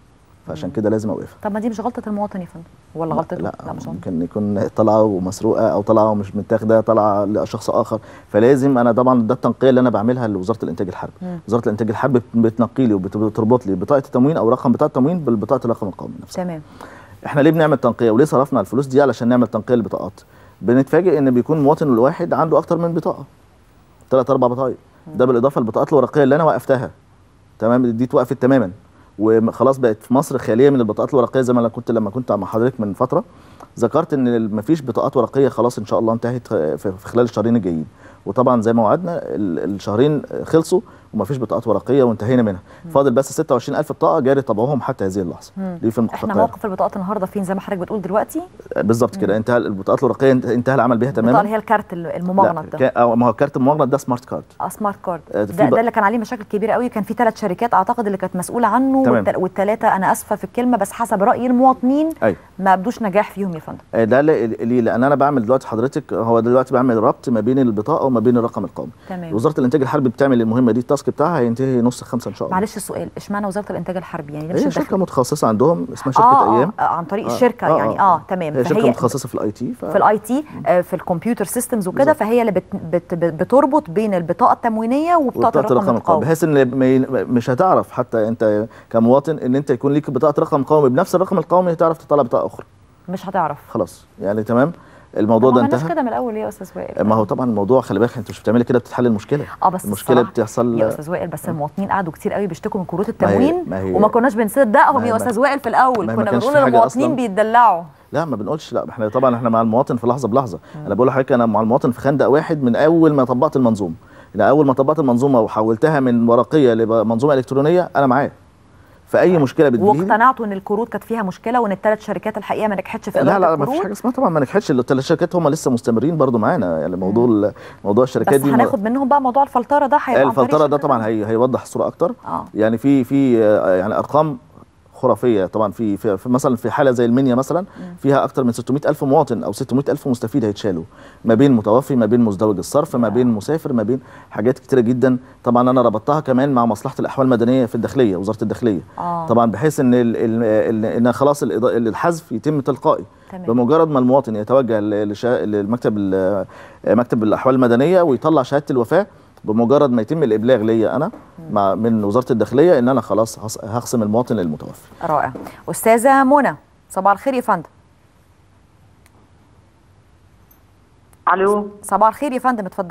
فعشان كده لازم اوقفها طب ما دي مش غلطه المواطن يا فندم ولا غلطته لا, لا مش غلطه ممكن يكون طالعه ومسروقه او طالعه ومش متاخده طالعه لشخص اخر فلازم انا طبعا ده التنقيه اللي انا بعملها لوزاره الانتاج الحربي وزاره الانتاج الحربي بتنقي لي وبتربط لي بطاقه التموين او رقم بطاقه التموين بالبطاقه الرقم القومي نفسها تمام احنا ليه بنعمل تنقيه وليه صرفنا الفلوس دي علشان نعمل تنقيه للبطاقات بنتفاجئ ان بيكون المواطن الواحد عنده اكتر من بطاقه ثلاث اربع بطايق ده بالاضافه للبطاقات الورقيه اللي انا وقفتها تمام دي اتوقفت تماما وخلاص بقت في مصر خاليه من البطاقات الورقيه زي ما انا كنت لما كنت مع حضرتك من فتره ذكرت ان مفيش بطاقات ورقيه خلاص ان شاء الله انتهت في في خلال الشهرين الجايين وطبعا زي ما وعدنا ال- الشهرين خلصوا ومفيش بطاقات ورقيه وانتهينا منها فاضل بس 26000 بطاقه جاري طبعهم حتى هذه اللحظه دي في احنا المخططات موقف البطاقات النهارده فين زي ما حضرتك بتقول دلوقتي بالظبط كده انتهى البطاقات الورقيه انت- انتهى العمل بها البطاقه اللي تماما هي الكارت الممغنط لا ده كا- أو ما هو كارت الممغنط ده سمارت كارد اه سمارت كارد آه، ده, في بق- ده اللي كان عليه مشاكل كبيره قوي كان في ثلاث شركات اعتقد اللي كانت مسؤوله عنه تمام. والتل... والثلاثه انا اسفه في الكلمه بس حسب راي المواطنين ايوه ما ابدوش نجاح فيهم يا فندم آه، ده اللي ليه لان انا بعمل دلوقتي حضرتك هو دلوقتي بعمل ربط ما بين البطاقه وما بين الرقم القومي تمام. وزاره الانتاج الحربي بتعمل المهمه دي التاسك بتاعها هينتهي نص خمسة ان شاء الله معلش السؤال اشمعنى وزاره الانتاج الحربي يعني ده مش هي الداخل- شركه متخصصه عندهم اسمها شركه آه ايام آه عن طريق الشركه يعني اه, تمام هي شركه فهي متخصصه في الاي تي ف... في الاي تي آه في الكمبيوتر سيستمز وكده بالظبط. فهي اللي بت بت بتربط بين البطاقه التموينيه وبطاقه وبطاقه الرقم القومي بحيث ان ما ي- مش هتعرف حتى انت كمواطن ان انت يكون ليك بطاقه رقم قومي بنفس الرقم القومي تعرف تطلع بطاقه اخرى مش هتعرف خلاص يعني تمام الموضوع ما ده عملناش انتهى كده من الاول ليه يا استاذ وائل ما هو طبعا الموضوع خلي بالك انت مش بتعملي كده بتتحل المشكله اه بس المشكله الصراحة بتحصل يا استاذ وائل بس المواطنين قعدوا كتير قوي بيشتكوا من كروت ما هي- التموين ما هي- وما كناش بنصدقهم ما هي- يا استاذ وائل في الاول ما هي ما كنا كانش بنقول في حاجة المواطنين أصلاً. بيتدلعوا لا ما بنقولش لا احنا طبعا احنا مع المواطن في لحظه بلحظه انا بقول لحضرتك انا مع المواطن في خندق واحد من اول ما طبقت المنظومه يعني اول ما طبقت المنظومه وحولتها من ورقيه لمنظومه الكترونيه انا معاه في اي مشكله بتجيلي واقتنعتوا ان الكروت كانت فيها مشكله وان الثلاث شركات الحقيقه ما نجحتش في لا اداره لا ما فيش الكروت حاجه اسمها طبعا ما نجحتش الثلاث شركات هم لسه مستمرين برضو معانا يعني موضوع ال- موضوع الشركات بس دي هناخد منهم بقى موضوع الفلتره ده هيبقى عن طريق الفلتره ده شركة طبعا هي هيوضح الصوره اكتر آه. يعني في في آه، يعني ارقام خرافيه طبعا في, في, في مثلا في حاله زي المنيا مثلا فيها اكتر من 600 الف مواطن او 600 الف مستفيد هيتشالوا ما بين متوفي ما بين مزدوج الصرف ما بين مسافر ما بين حاجات كتيره جدا طبعا انا ربطتها كمان مع مصلحه الاحوال المدنيه في الداخليه وزاره الداخليه آه. طبعا بحيث ان ال ال ال ان خلاص الإضاء- الحذف يتم تلقائي تمام. بمجرد ما المواطن يتوجه ل- لشا- للمكتب ال- مكتب الاحوال المدنيه ويطلع شهاده الوفاه بمجرد ما يتم الابلاغ ليا انا مع من وزاره الداخليه ان انا خلاص هص- هخصم المواطن المتوفي رائع استاذه منى صباح الخير يا فندم الو صباح الخير يا فندم اتفضلي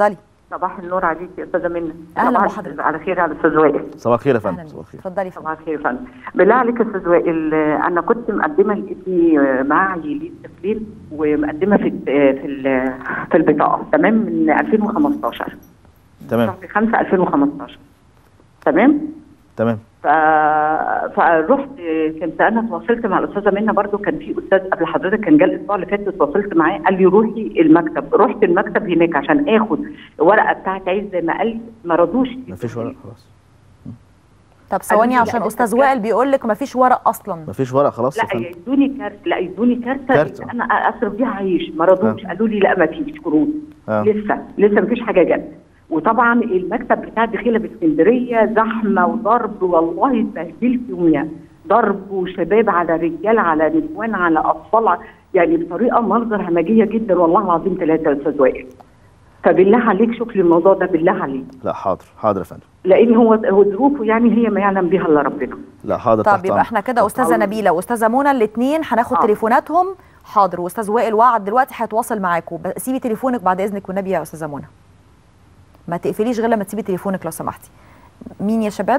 صباح النور عليك يا استاذه منى أهلا صباح بحضرتك. على خير على استاذ وائل صباح الخير يا اهلا فندم بيك. صباح الخير اتفضلي صباح الخير يا فندم بالله عليك يا استاذ وائل آه، انا كنت مقدمه لابني آه، معهي للتقليد ومقدمه في آه، في ال- في البطاقه تمام من 2015 تمام شهر 5 2015 تمام تمام ف... فرحت كنت انا تواصلت مع الاستاذه منى برضو كان في استاذ قبل حضرتك كان جه الاسبوع اللي فات تواصلت معاه قال لي روحي المكتب رحت المكتب هناك عشان اخد الورقه بتاعت عايز زي ما قال لي ما رضوش مفيش ورق خلاص طب ثواني لا، عشان لا، استاذ لا. وائل بيقول لك مفيش ورق اصلا مفيش ورق خلاص يا لا فندم يدوني كارت لا يدوني كارت كارت. انا اصرف بيها عيش ما رضوش آه. قالوا لي لا ما فيش كروت آه. لسه لسه ما فيش حاجه جت وطبعا المكتب بتاع الدخيله باسكندريه زحمه وضرب والله اتبهدلت يوميها ضرب وشباب على رجال على نسوان على اطفال ع- يعني بطريقه منظر همجيه جدا والله العظيم ثلاثه يا استاذ وائل فبالله عليك شوف لي الموضوع ده بالله عليك لا حاضر حاضر يا فندم لان هو هو ظروفه يعني هي ما يعلم بها الا ربنا لا حاضر طب تحت يبقى أمرك. احنا كده استاذه نبيله واستاذه منى الاثنين هناخد آه. تليفوناتهم حاضر واستاذ وائل وعد دلوقتي هيتواصل معاكم بس سيبي تليفونك بعد اذنك والنبي يا استاذه منى ما تقفليش غير لما تسيبي تليفونك لو سمحتي مين يا شباب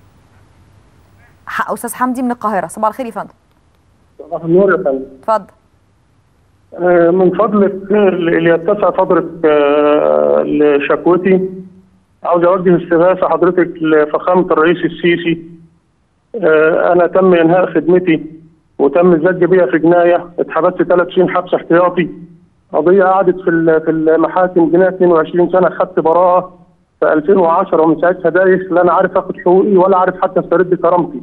ح- استاذ حمدي من القاهره صباح الخير يا فندم صباح النور يا فندم اتفضل آه، من فضلك آه، اللي يتسع صدرك آه، لشكوتي عاوز اوجه استغاثه حضرتك لفخامه الرئيس السيسي آه، انا تم انهاء خدمتي وتم الزج بيا في جنايه اتحبست ثلاث سنين حبس احتياطي قضيه قعدت في ال- في المحاكم جنايه 22 سنه خدت براءه في 2010 ومن ساعتها دايس لا انا عارف اخد حقوقي ولا عارف حتى استرد كرامتي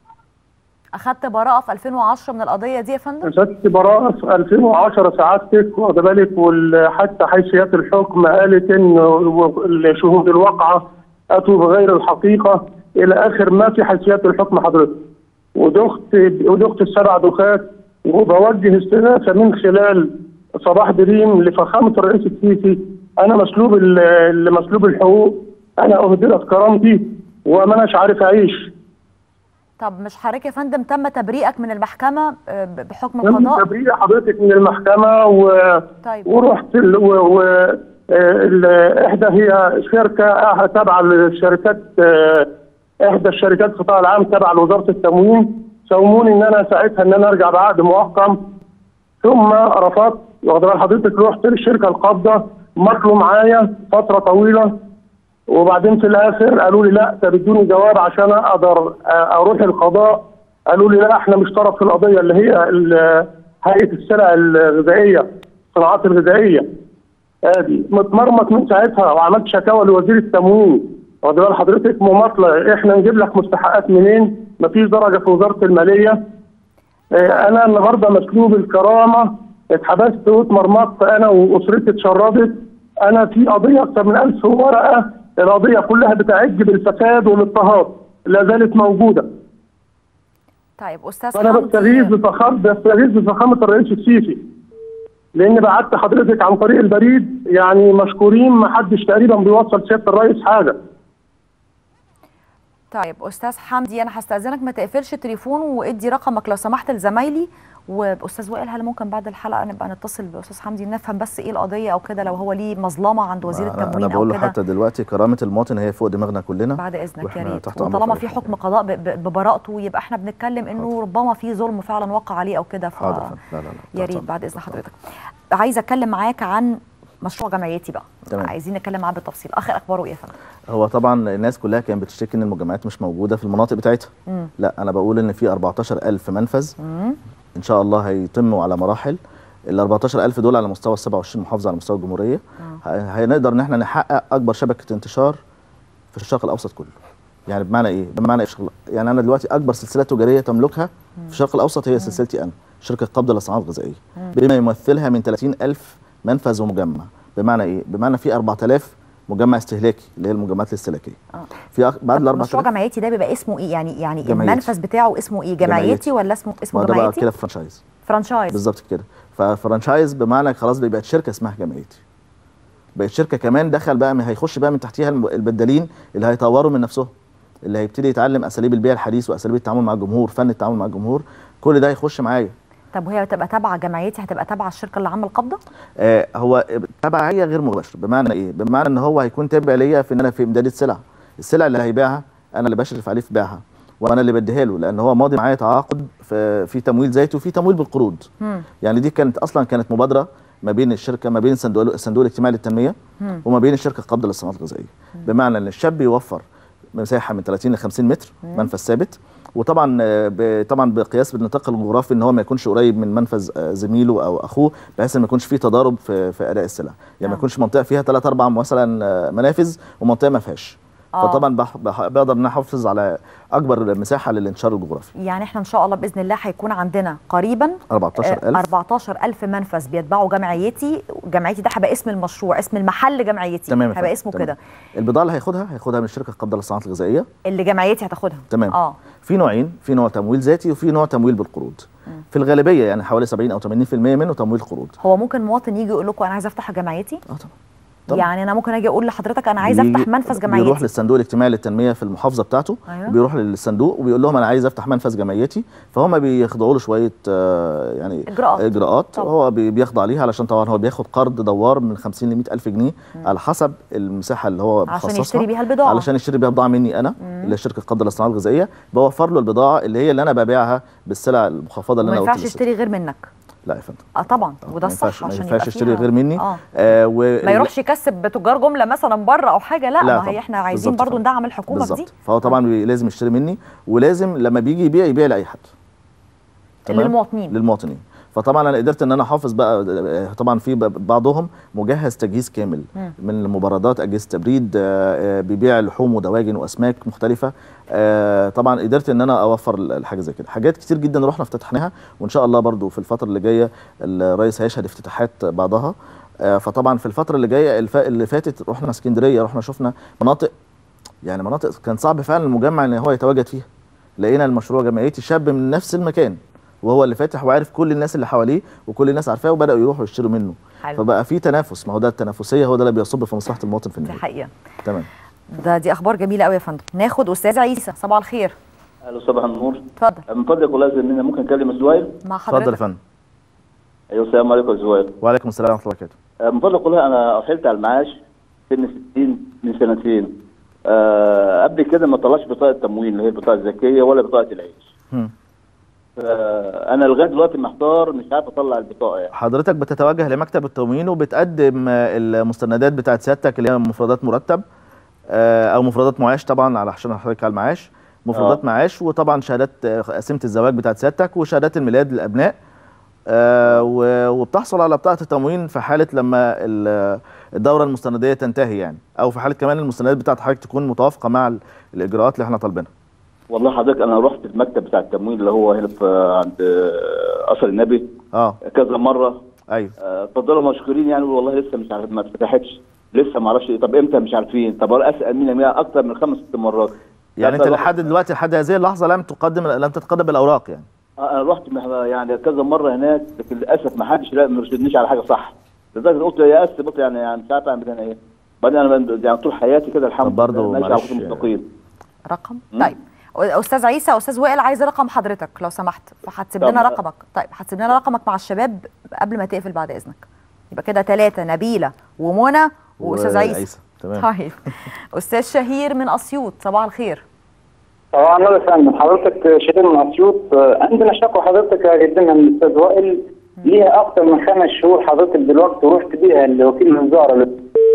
اخدت براءه في 2010 من القضيه دي يا فندم مسكت براءة في 2010 سعادتك واخد بالك وحتى حيثيات الحكم قالت ان و- شهود الواقعة اتوا بغير الحقيقة الى اخر ما في حيثيات الحكم حضرتك ودخت ودخت السبع دخات وبوجه استغاثة من خلال صباح دريم لفخامة الرئيس السيسي انا مسلوب ال- ال- مسلوب الحقوق انا اهدرت كرامتي وما اناش عارف اعيش طب مش حضرتك يا فندم تم تبريئك من المحكمه آه، ب- بحكم تم القضاء تبرير حضرتك من المحكمة و... طيب ورحت ال... و... و... آه، ال... احدى هي شركه آه، تابعه للشركات آه، احدى الشركات القطاع العام تابعه لوزاره التموين سوموني ان انا ساعتها ان انا ارجع بعقد محكم ثم رفضت واخد بال حضرتك رحت للشركه القابضه مطلوا معايا فتره طويله وبعدين في الاخر قالوا لي لا ده بدوني جواب عشان اقدر آه، اروح القضاء قالوا لي لا احنا مش طرف في القضيه اللي هي ال- هيئه السلع الغذائيه الصناعات الغذائيه ادي متمرمط من ساعتها وعملت شكاوى لوزير التموين واخد بال حضرتك مماطله احنا نجيب لك مستحقات منين؟ مفيش درجه في وزاره الماليه آه، انا النهارده مسلوب الكرامه اتحبست واتمرمطت انا واسرتي اتشردت انا في قضيه اكثر من 1000 ورقه القضيه كلها بتعج بالفساد والاضطهاد لا زالت موجوده طيب استاذ فانا حمدي بستغيث بفخامه بستغيث بفخامه الرئيس السيسي لان بعت حضرتك عن طريق البريد يعني مشكورين ما حدش تقريبا بيوصل سياده الرئيس حاجه طيب استاذ حمدي انا هستاذنك ما تقفلش التليفون وادي رقمك لو سمحت لزمايلي واستاذ وائل هل ممكن بعد الحلقه نبقى نتصل باستاذ حمدي نفهم بس ايه القضيه او كده لو هو ليه مظلمه عند وزير انا, أنا التموين بقول او له كده حتى دلوقتي كرامه المواطن هي فوق دماغنا كلنا بعد اذنك يا وإحنا ريت تحت أمرك وطالما في في أي حكم حاجة. قضاء ب- ب- ببراءته يبقى احنا بنتكلم انه حاضر. ربما في ظلم فعلا وقع عليه او كده ف حاضر يا فندم. لا لا لا يا تحت ريت أمرك. بعد اذن تحت أمرك. حضرتك عايزه اتكلم معاك عن مشروع جمعيتي بقى تمام. عايزين نتكلم معاه بالتفصيل اخر اخباره ايه يا فندم هو طبعا الناس كلها كانت بتشتكي ان المجمعات مش موجوده في المناطق بتاعتها مم. لا انا بقول ان في 14000 منفذ مم. ان شاء الله هيتموا على مراحل ال 14000 دول على مستوى ال 27 محافظه على مستوى الجمهوريه ه- هنقدر ان احنا نحقق اكبر شبكه انتشار في الشرق الاوسط كله يعني بمعنى ايه بمعنى إيه الشرق- يعني انا دلوقتي اكبر سلسله تجاريه تملكها في الشرق الاوسط هي سلسلتي انا شركه قبض للصناعات الغذائيه بما يمثلها من 30000 منفذ ومجمع بمعنى ايه بمعنى في 4000 مجمع استهلاكي اللي هي المجمعات الاستهلاكيه آه. في أك- بعد ال طب مشروع 4000 جمعيتي ده بيبقى اسمه ايه يعني يعني جمعيتي. المنفذ بتاعه اسمه ايه جمعيتي جمعيتي. ولا اسمه ما اسمه هو ده بقى جمعيتي كده فرانشايز فرانشايز بالظبط كده ففرانشايز بمعنى خلاص بقت شركه اسمها جمعيتي بقت شركه كمان دخل بقى من هيخش بقى من تحتيها الم- البدالين اللي هيطوروا من نفسهم اللي هيبتدي يتعلم اساليب البيع الحديث واساليب التعامل مع الجمهور فن التعامل مع الجمهور كل ده هيخش معايا طب وهي هتبقى تابعه جمعيتي هتبقى تابعه الشركه اللي عامله القبضه آه هو تبعيه غير مباشر بمعنى ايه بمعنى ان هو هيكون تابع ليا في ان انا في امداد السلع السلع اللي هيبيعها انا اللي بشرف عليه في بيعها وانا اللي بديها له لان هو ماضي معايا تعاقد في, في تمويل زيتي وفي تمويل بالقروض مم. يعني دي كانت اصلا كانت مبادره ما بين الشركه ما بين صندوق الصندوق الاجتماعي للتنميه مم. وما بين الشركه القابضه للصناعات الغذائيه بمعنى ان الشاب يوفر مساحه من 30 ل 50 متر مم. منفذ ثابت وطبعا آه، ب- طبعا بقياس بالنطاق الجغرافي ان هو ما يكونش قريب من منفذ آه، زميله او اخوه بحيث ان ما يكونش فيه تضارب في في اداء السلع يعني ما آه. يكونش منطقه فيها ثلاث اربع مثلا آه، منافذ ومنطقه ما فيهاش آه. فطبعا بح- بح- بقدر ان أنا احافظ على اكبر مساحه للانتشار الجغرافي يعني احنا ان شاء الله باذن الله هيكون عندنا قريبا 14000 آه، 14000 منفذ بيتبعوا جمعيتي جمعيتي ده هيبقى اسم المشروع اسم المحل جمعيتي تمام يا هيبقى فندم، اسمه تمام. كده البضاعه اللي هياخدها هياخدها من الشركه القابضه للصناعات الغذائيه اللي جمعيتي هتاخدها تمام اه في نوعين في نوع تمويل ذاتي وفي نوع تمويل بالقروض في الغالبيه يعني حوالي 70 او 80% منه تمويل قروض هو ممكن مواطن يجي يقول لكم انا عايز افتح جمعيتي اه طبعا طبعا. يعني انا ممكن اجي اقول لحضرتك انا عايز بيجي- افتح منفذ بيروح جمعيتي للصندوق الاجتماعي للتنميه في المحافظه بتاعته أيوة. بيروح للصندوق وبيقول لهم انا عايز افتح منفذ جمعيتي فهم بيخضعوا له شويه آه، يعني إجراءات. اجراءات طبعا. هو بي- بيخضع ليها علشان طبعا هو بياخد قرض دوار من 50 ل 100 الف جنيه على حسب المساحه اللي هو عشان مخصصها يشتري بيها البضاعة. علشان يشتري بيها بضاعه مني انا اللي هي الشركه القابضه للصناعات الغذائيه بوفر له البضاعه اللي هي اللي انا ببيعها بالسلع المخفضه اللي وما انا ينفعش قلت يشتري غير منك لا يا فندم اه طبعا وده ما ينفعش الصح ما عشان ينفعش يبقى يشتري فيها- غير مني اه آه و ما يروحش يكسب تجار جمله مثلا بره او حاجه لا, لا ما هي طبعاً. احنا عايزين بالظبط برضو فندم. ندعم الحكومه في دي بالظبط فهو طبعا بي- لازم يشتري مني ولازم لما بيجي يبيع يبيع لاي حد تمام؟ للمواطنين. للمواطنين فطبعا انا قدرت ان انا احافظ بقى آه، طبعا في ب- بعضهم مجهز تجهيز كامل مم. من المبردات اجهزه تبريد آه، آه، بيبيع لحوم ودواجن واسماك مختلفه آه، طبعا قدرت ان انا اوفر ال- الحاجه زي كده حاجات كتير جدا رحنا افتتحناها وان شاء الله برضو في الفتره اللي جايه الرئيس هيشهد افتتاحات بعضها آه، فطبعا في الفتره اللي جايه الف- اللي فاتت رحنا اسكندريه رحنا شفنا مناطق يعني مناطق كان صعب فعلا المجمع ان هو يتواجد فيها لقينا المشروع جمعيتي شاب من نفس المكان وهو اللي فاتح وعارف كل الناس اللي حواليه وكل الناس عارفاه وبداوا يروحوا يشتروا منه حلو. فبقى في تنافس ما هو ده التنافسيه هو ده اللي بيصب في مصلحه المواطن في دي النهايه حقيقه تمام ده دي اخبار جميله قوي يا فندم ناخد استاذ عيسى صباح الخير الو صباح النور اتفضل من فضلك والله زميلنا ممكن اكلم الزويل مع اتفضل يا حضرتك فندم ايوه السلام عليكم يا زويل وعليكم السلام ورحمه الله وبركاته من فضلك والله انا احلت على المعاش سن 60 من سنتين أه قبل كده ما طلعش بطاقه تموين اللي هي البطاقه الذكيه ولا بطاقه العيش هم. أه انا لغايه دلوقتي محتار مش عارف اطلع البطاقه يعني حضرتك بتتوجه لمكتب التموين وبتقدم آه، المستندات بتاعت سيادتك اللي هي مفردات مرتب آه، او مفردات معاش طبعا على عشان حضرتك على المعاش مفردات آه. معاش وطبعا شهادات آه، قسيمه الزواج بتاعت سيادتك وشهادات الميلاد للابناء آه، و- وبتحصل على بطاقه التموين في حاله لما ال- الدوره المستنديه تنتهي يعني او في حاله كمان المستندات بتاعت حضرتك تكون متوافقه مع ال- الاجراءات اللي احنا طالبينها والله حضرتك انا رحت المكتب بتاع التموين اللي هو هنا في عند آه، قصر النبي اه كذا مره ايوه آه، اتفضلوا مشكورين يعني والله لسه مش عارف ما اتفتحتش لسه ما اعرفش طب امتى مش عارفين طب انا اسال مين مين اكتر من خمس ست مرات يعني انت طب لحد دلوقتي لحد هذه اللحظه لم تقدم لم تتقدم بالاوراق يعني آه، انا رحت مح- يعني كذا مره هناك لكن للاسف ما حدش لا- ما رشدنيش على حاجه صح لدرجه قلت يا اسف قلت يعني يعني مش عارف اعمل انا ايه بعدين انا بن- يعني طول حياتي كده الحمد طب برضه لله ماشي على معلش خط مستقيم رقم مم. طيب استاذ عيسى استاذ وائل عايز رقم حضرتك لو سمحت فهتسيب لنا طب- رقمك طيب هتسيب لنا رقمك مع الشباب قبل ما تقفل بعد اذنك يبقى كده ثلاثه نبيله ومنى واستاذ عيسى تمام طيب استاذ شهير من اسيوط صباح الخير طبعا الله يا فندم حضرتك شهير من اسيوط آه، عندنا شكوى حضرتك قدمها من الاستاذ وائل ليها اكثر من خمس شهور حضرتك دلوقتي ورحت بيها لوكيل الوزاره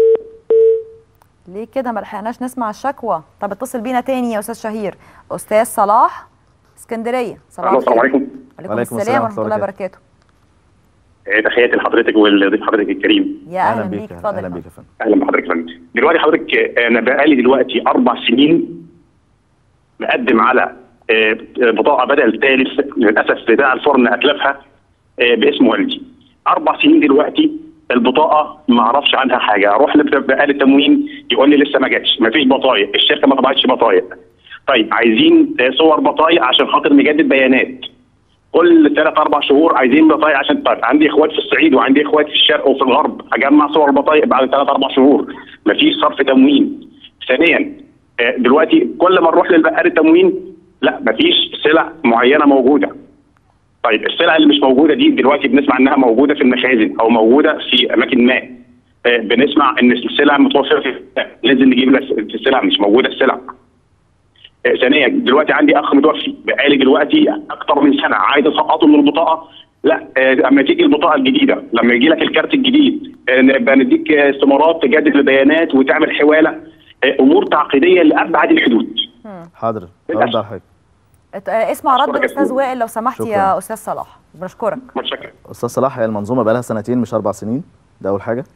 ليه كده ما لحقناش نسمع الشكوى طب اتصل بينا تاني يا استاذ شهير استاذ صلاح اسكندريه صباح الو السلام الخير عليكم وعليكم السلام ورحمه الله وبركاته آه، تحياتي لحضرتك ولضيف حضرتك الكريم يا اهلا بيك اتفضل اهلا بيك يا فندم اهلا بحضرتك يا فندم دلوقتي حضرتك آه، انا بقالي دلوقتي اربع سنين مقدم على آه، بطاقه بدل ثالث للاسف بتاع الفرن اتلفها آه، باسم والدي اربع سنين دلوقتي البطاقه ما اعرفش عنها حاجه اروح لبقال التموين يقول لي لسه ما جاتش ما فيش بطايق الشركه ما طبعتش بطايق طيب عايزين آه، صور بطايق عشان خاطر نجدد بيانات كل ثلاث اربع شهور عايزين بطايق عشان طيب عندي اخوات في الصعيد وعندي اخوات في الشرق وفي الغرب اجمع صور بطايق بعد ثلاث اربع شهور مفيش صرف تموين ثانيا آه، دلوقتي كل ما نروح للبقال التموين لا مفيش سلع معينه موجوده طيب السلع اللي مش موجوده دي دلوقتي بنسمع انها موجوده في المخازن او موجوده في اماكن ما آه، بنسمع ان السلع متوفره في لازم نجيب لها السلع مش موجوده السلع آه، ثانيا دلوقتي عندي اخ متوفي بقالي دلوقتي اكتر من سنه عايز اسقطه من البطاقه لا آه، اما تيجي البطاقه الجديده لما يجي لك الكارت الجديد آه، نبقى نديك آه، استمارات تجدد البيانات وتعمل حواله آه، امور تعقيديه لابعد الحدود حاضر هرد على حضرتك ات- آه، اسمع رد أشكرك يا الاستاذ فندم. وائل لو سمحت شكراً. يا استاذ صلاح بنشكرك متشكر استاذ صلاح هي المنظومه بقى لها سنتين مش اربع سنين ده اول حاجه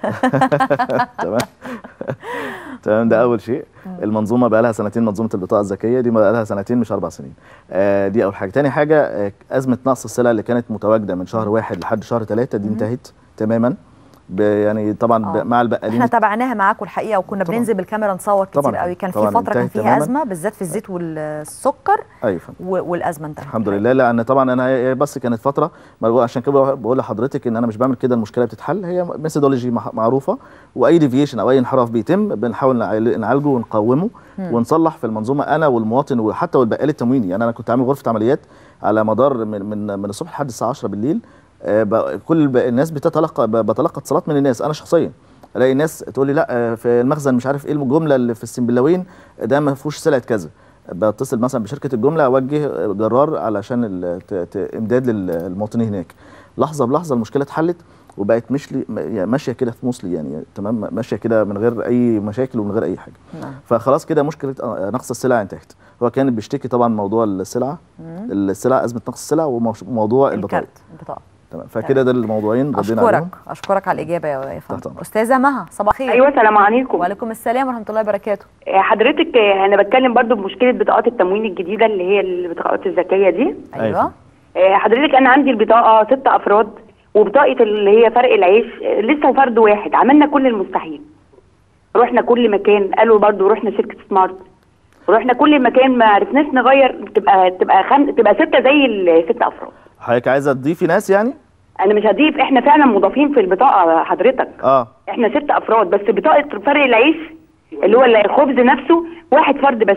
تمام تمام ده اول شيء المنظومه بقى لها سنتين منظومه البطاقه الذكيه دي بقى لها سنتين مش اربع سنين آه دي اول حاجه تاني حاجه آه ازمه نقص السلع اللي كانت متواجده من شهر واحد لحد شهر ثلاثة دي انتهت تماما ب- يعني طبعا ب- آه. مع البقالين احنا تابعناها معاكم الحقيقه وكنا طبعا. بننزل بالكاميرا نصور كتير طبعاً. قوي كان في طبعاً فتره كان انتهت فيها تماماً. ازمه بالذات في الزيت والسكر ايوه فندم. و- والازمه انتهت الحمد لله لان طبعا انا هي بس كانت فتره ما بقول- عشان كده بقول لحضرتك ان انا مش بعمل كده المشكله بتتحل هي ميثودولوجي معروفه واي ديفيشن او اي انحراف بيتم بنحاول نعال- نعالجه ونقومه مم. ونصلح في المنظومه انا والمواطن وحتى والبقال التمويني يعني انا كنت عامل غرفه عمليات على مدار من من, من الصبح لحد الساعه 10 بالليل آه، ب- كل الب- الناس بتتلقى ب- بتلقى اتصالات من الناس انا شخصيا الاقي ناس تقول لي لا آه، في المخزن مش عارف ايه الجمله اللي في السنبلاوين ده ما فيهوش سلعه كذا بتصل مثلا بشركه الجمله اوجه جرار علشان ال- ت- ت- امداد للمواطنين هناك لحظه بلحظه المشكله اتحلت وبقت مش لي م- يعني ماشيه كده في موصلي يعني تمام ماشيه كده من غير اي مشاكل ومن غير اي حاجه نعم. فخلاص كده مشكله آه، نقص السلع انتهت هو كان بيشتكي طبعا موضوع السلعه مم. السلع ازمه نقص السلع وموضوع البطاقه الكارت البطاقه تمام فكده ده الموضوعين ردينا اشكرك عليهم اشكرك على الاجابه يا يا فندم استاذه مها صباح الخير ايوه السلام عليكم وعليكم السلام ورحمه الله وبركاته آه، حضرتك آه، انا بتكلم برضو بمشكله بطاقات التموين الجديده اللي هي البطاقات الذكيه دي ايوه آه، حضرتك انا عندي البطاقه ست افراد وبطاقه اللي هي فرق العيش آه، لسه فرد واحد عملنا كل المستحيل رحنا كل مكان قالوا برضو رحنا شركه سمارت رحنا كل مكان ما عرفناش نغير تبقى تبقى خم... تبقى سته زي الست افراد حضرتك عايزه تضيفي ناس يعني انا مش هضيف احنا فعلا مضافين في البطاقه حضرتك اه احنا ست افراد بس بطاقه فرق العيش اللي هو الخبز نفسه واحد فرد بس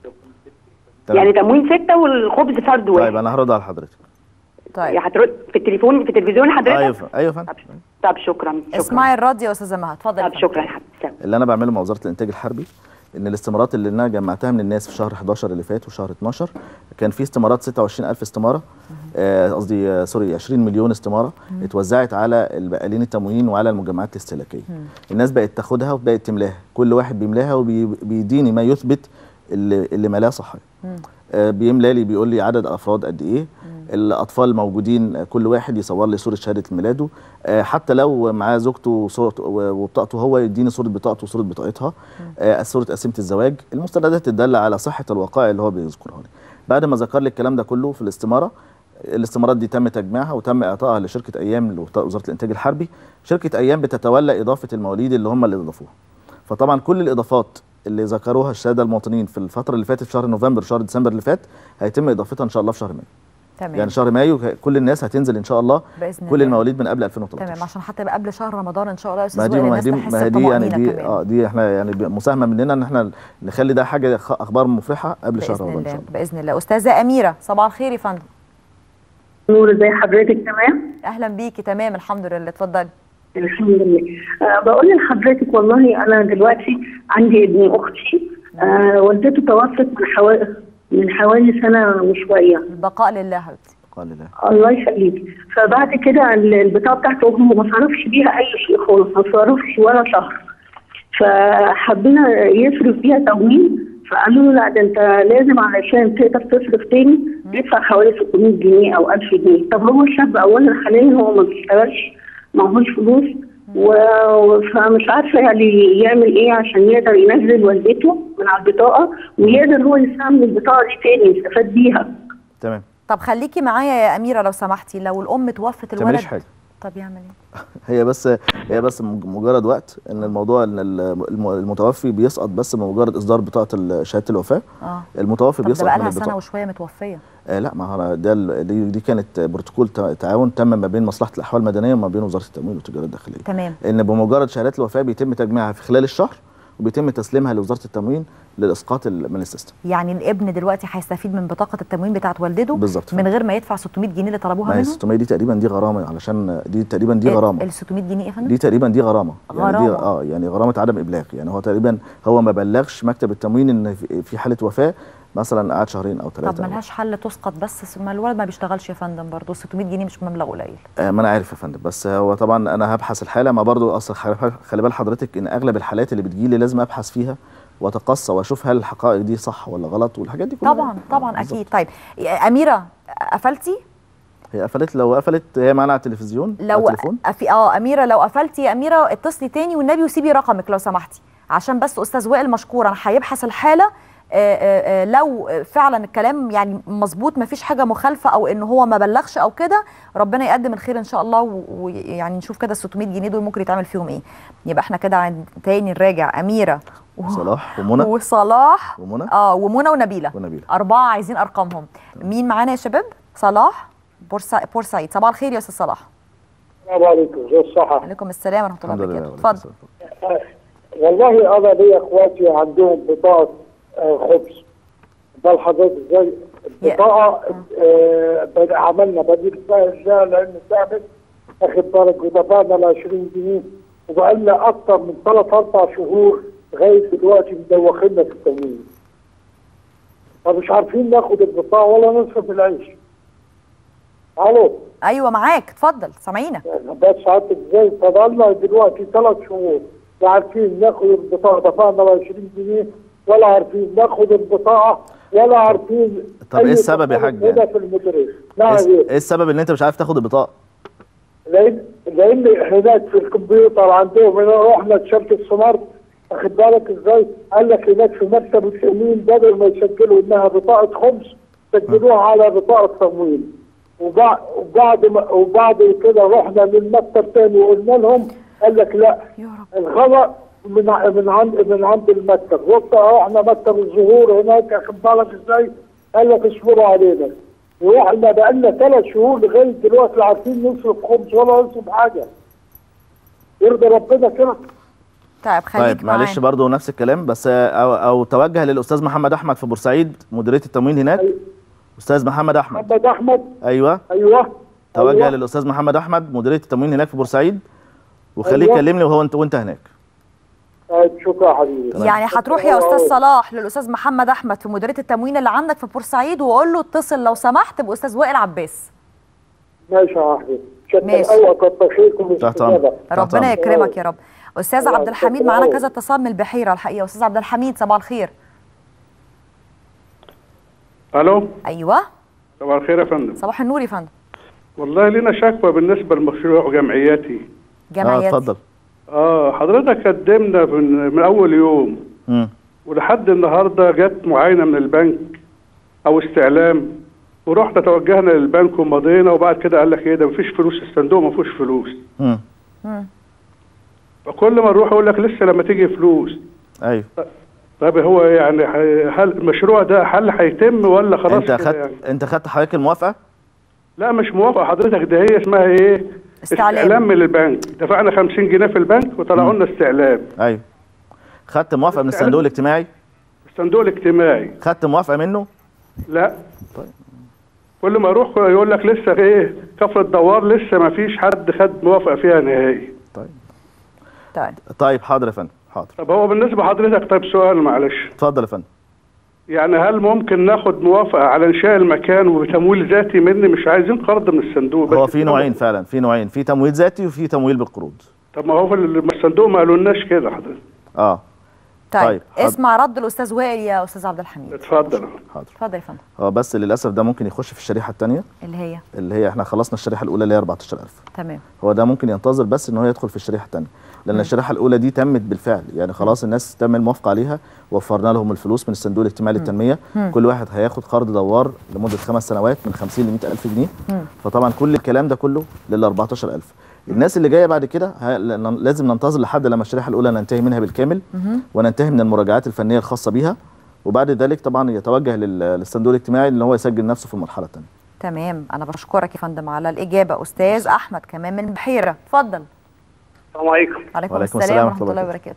تمام. يعني تموين ستة والخبز فرد واحد طيب انا هرد على حضرتك طيب يا هترد في التليفون في التلفزيون حضرتك ايوه ف- ايوه فندم طب شكرا شكرا اسمعي الرد يا استاذه مها اتفضلي طب شكرا حبيبتي اللي انا بعمله مع وزاره الانتاج الحربي ان الاستمارات اللي انا جمعتها من الناس في شهر 11 اللي فات وشهر 12 كان في استمارات 26000 استماره آه، قصدي آه، سوري 20 مليون استماره مم. اتوزعت على البقالين التموين وعلى المجمعات الاستهلاكيه الناس بقت تاخدها وبقت تملاها كل واحد بيملاها وبيديني ما يثبت اللي, اللي ملاه صحيح آه، بيملى لي بيقول لي عدد افراد قد ايه الاطفال الموجودين آه، كل واحد يصور لي صوره شهاده ميلاده آه، حتى لو معاه زوجته وصورة- و- وبطاقته هو يديني صوره بطاقته وصوره بطاقتها آه، صوره قسيمه الزواج المستندات تدل على صحه الوقائع اللي هو بيذكرها لي بعد ما ذكر لي الكلام ده كله في الاستماره الاستمارات دي تم تجميعها وتم اعطائها لشركه ايام لوزاره الانتاج الحربي شركه ايام بتتولى اضافه المواليد اللي هم اللي اضافوها فطبعا كل الاضافات اللي ذكروها الساده المواطنين في الفتره اللي فاتت في شهر نوفمبر شهر ديسمبر اللي فات هيتم اضافتها ان شاء الله في شهر مايو تمام يعني شهر مايو كل الناس هتنزل ان شاء الله بإذن كل الله. المواليد من قبل 2013 تمام عشان حتى يبقى قبل شهر رمضان ان شاء الله يا ما استاذ دي وائل ما الناس دي تحس ما هي دي يعني بطمأنينة دي كمان. اه دي احنا يعني مساهمه مننا ان احنا نخلي ده حاجه خ- اخبار مفرحه قبل شهر باذن رمضان ان شاء الله الله باذن الله استاذه اميره صباح الخير يا فندم نور ازي حضرتك تمام؟ اهلا بيكي تمام الحمد لله اتفضلي الحمد لله أه بقول لحضرتك والله انا دلوقتي عندي ابن اختي أه والدته توفت من حوالي من حوالي سنه وشويه البقاء لله حبيبتي قال لله الله يخليك فبعد كده ال- البطاقه بتاعته هو ما صرفش بيها اي شيء خالص ما صرفش ولا شهر فحبينا يصرف بيها تموين فقالوا له لا ده انت لازم علشان تقدر تصرف تاني تدفع حوالي 600 جنيه او 1000 جنيه طب هو الشاب اولا حاليا هو ما بيشتغلش معهوش فلوس و- فمش عارفه يعني يعمل ايه عشان يقدر ينزل والدته من على البطاقه ويقدر هو يستعمل البطاقه دي تاني يستفاد بيها تمام طب خليكي معايا يا اميره لو سمحتي لو الام توفت الولد تعمليش حاجه طب يعمل ايه هي بس هي بس مج- مجرد وقت ان الموضوع ان الم- المتوفي بيسقط بس بمجرد اصدار بطاقه ال- شهاده الوفاه اه المتوفي طب ده بيسقط بقى من لها سنه البطاقه وشويه متوفيه آه لا ما هو ده ال- دي, دي كانت بروتوكول تع- تعاون تم ما بين مصلحه الاحوال المدنيه وما بين وزاره التموين والتجاره الداخليه تمام ان بمجرد شهادات الوفاه بيتم تجميعها في خلال الشهر وبيتم تسليمها لوزاره التموين للاسقاط ال- من السيستم يعني الابن دلوقتي هيستفيد من بطاقه التموين بتاعت والدته بالظبط من غير ما يدفع 600 جنيه اللي طلبوها ما هي منه 600 دي تقريبا دي غرامه علشان دي تقريبا دي غرامه ال 600 جنيه يا فندم دي تقريبا دي غرامه يعني دي غرامة. اه يعني غرامه عدم ابلاغ يعني هو تقريبا هو ما بلغش مكتب التموين ان في- في حاله وفاه مثلا قعد شهرين او طب ثلاثه ملهاش حل تسقط بس ما الولد ما بيشتغلش يا فندم برضه 600 جنيه مش مبلغ قليل آه ما انا عارف يا فندم بس هو طبعا انا هبحث الحاله ما برضو اصل خلي خلي بال حضرتك ان اغلب الحالات اللي بتجيلي لازم ابحث فيها واتقصى واشوف هل الحقائق دي صح ولا غلط والحاجات دي كلها طبعا طبعا اكيد طيب يا اميره قفلتي هي قفلت لو قفلت هي معانا على التلفزيون على لو التليفون أفي... اه اميره لو قفلتي يا اميره اتصلي تاني والنبي وسيبي رقمك لو سمحتي عشان بس استاذ وائل مشكورا هيبحث الحاله آه، آه، آه، لو فعلا الكلام يعني مظبوط ما فيش حاجه مخالفه او ان هو ما بلغش او كده ربنا يقدم الخير ان شاء الله و- ويعني نشوف كده ال 600 جنيه دول ممكن يتعمل فيهم ايه يبقى احنا كده عند تاني نراجع اميره و- صلاح ومنى وصلاح ومنى اه ومنى ونبيله ونبيله اربعه عايزين ارقامهم مين معانا يا شباب صلاح بورسا... بورسعيد صباح الخير يا استاذ صلاح السلام عليكم زي الصحة عليكم السلام ورحمه الله الحمد لله وبركاته اتفضل والله أنا ليا إخواتي عندهم بطاقة آه، خبز ده لحضرتك إزاي البطاقة آه، بد- عملنا بديل فيها إزاي لأن تعبت أخد بالك ودفعنا ال 20 جنيه وبقالنا أكتر من ثلاث أربع شهور لغاية دلوقتي مدوخينا في التموين فمش عارفين ناخد البطاقة ولا نصرف العيش ألو ايوه معاك اتفضل سامعينك بس ساعات ازاي فضلنا دلوقتي ثلاث شهور لا عارفين ناخد البطاقه دفعنا ال 20 جنيه ولا عارفين ناخد البطاقه ولا عارفين طب ايه أي السبب يا تصرف حاج هنا يعني؟ في المديريه نعم ايه إيه؟ إيه السبب ان انت مش عارف تاخد البطاقه لان لان هناك في الكمبيوتر عندهم هنا رحنا شركه سمارت واخد بالك ازاي؟ قال لك هناك في مكتب التموين بدل ما يسجلوا انها بطاقه خبز سجلوها على بطاقه تموين وبعد وبعد ما وبعد كده رحنا للمكتب تاني وقلنا لهم قال لك لا الغلط من ع- من عند من عند المكتب رحنا مكتب الظهور هناك واخد بالك ازاي؟ قال لك اصبروا علينا واحنا بقالنا ثلاث شهور لغايه دلوقتي لا عارفين نصرف خبز ولا نصرف حاجه يرضي ربنا كده طيب خليك طيب معلش برضو نفس الكلام بس او, أو توجه للاستاذ محمد احمد في بورسعيد مديريه التموين هناك استاذ محمد احمد محمد احمد ايوه ايوه توجه أيوة. للاستاذ محمد احمد مديريه التموين هناك في بورسعيد وخليه أيوة. يكلمني وهو انت وانت هناك طيب شكرا يا حبيبي يعني هتروح يا استاذ صلاح للاستاذ محمد احمد في مديريه التموين اللي عندك في بورسعيد وقول له اتصل لو سمحت باستاذ وائل عباس ماشي يا حبيبي شكرا ماشي. قوي كتر خيركم تحت والاستجابة. ربنا يكرمك يا رب استاذ الله عبد الحميد يكرمك. معانا كذا اتصال من البحيره الحقيقه استاذ عبد الحميد صباح الخير الو ايوه صباح الخير يا فندم صباح النور يا فندم والله لنا شكوى بالنسبه لمشروع جمعياتي جمعياتي. اه اتفضل اه حضرتك قدمنا من, من اول يوم مم. ولحد النهارده جت معاينه من البنك او استعلام ورحنا توجهنا للبنك ومضينا وبعد كده قال لك ايه ده مفيش فلوس الصندوق مفيهوش فلوس مم. فكل ما نروح يقول لك لسه لما تيجي فلوس ايوه طب هو يعني ح- هل المشروع ده هل هيتم ولا خلاص انت كده خدت يعني؟ انت خدت حضرتك الموافقه لا مش موافقه حضرتك ده هي اسمها ايه؟ استعلام. استعلام من البنك دفعنا 50 جنيه في البنك وطلعوا لنا استعلام ايوه خدت موافقه من الصندوق الاجتماعي الصندوق الاجتماعي خدت موافقه منه لا كل ما اروح يقول لك لسه ايه كفر الدوار لسه ما فيش حد خد موافقه فيها نهائي طيب طيب حاضر يا فندم حاضر طب هو بالنسبه لحضرتك طيب سؤال معلش اتفضل يا فندم يعني هل ممكن ناخد موافقه على انشاء المكان وتمويل ذاتي مني مش عايزين قرض من الصندوق هو بس في نوعين فعلا في نوعين في تمويل ذاتي وفي تمويل بالقروض طب ما هو في الصندوق ما قالولناش كده حضرتك اه طيب, طيب، حاضر. اسمع رد الاستاذ وائل يا استاذ عبد الحميد اتفضل حاضر اتفضل يا فندم هو بس للاسف ده ممكن يخش في الشريحه الثانيه اللي هي اللي هي احنا خلصنا الشريحه الاولى اللي هي 14000 تمام هو ده ممكن ينتظر بس ان هو يدخل في الشريحه الثانيه لان الشريحه الاولى دي تمت بالفعل يعني خلاص الناس تم الموافقه عليها وفرنا لهم الفلوس من الصندوق الاجتماعي للتنميه مم. كل واحد هياخد قرض دوار لمده خمس سنوات من 50 ل 100000 جنيه فطبعا كل الكلام ده كله لل 14000 الناس اللي جايه بعد كده ه- لازم ننتظر لحد لما الشريحه الاولى ننتهي منها بالكامل وننتهي من المراجعات الفنيه الخاصه بيها وبعد ذلك طبعا يتوجه لل- للصندوق الاجتماعي ان هو يسجل نفسه في المرحله الثانيه تمام انا بشكرك يا فندم على الاجابه استاذ احمد كمان من البحيره اتفضل السلام عليكم عليكم وعليكم السلام ورحمه الله وبركاته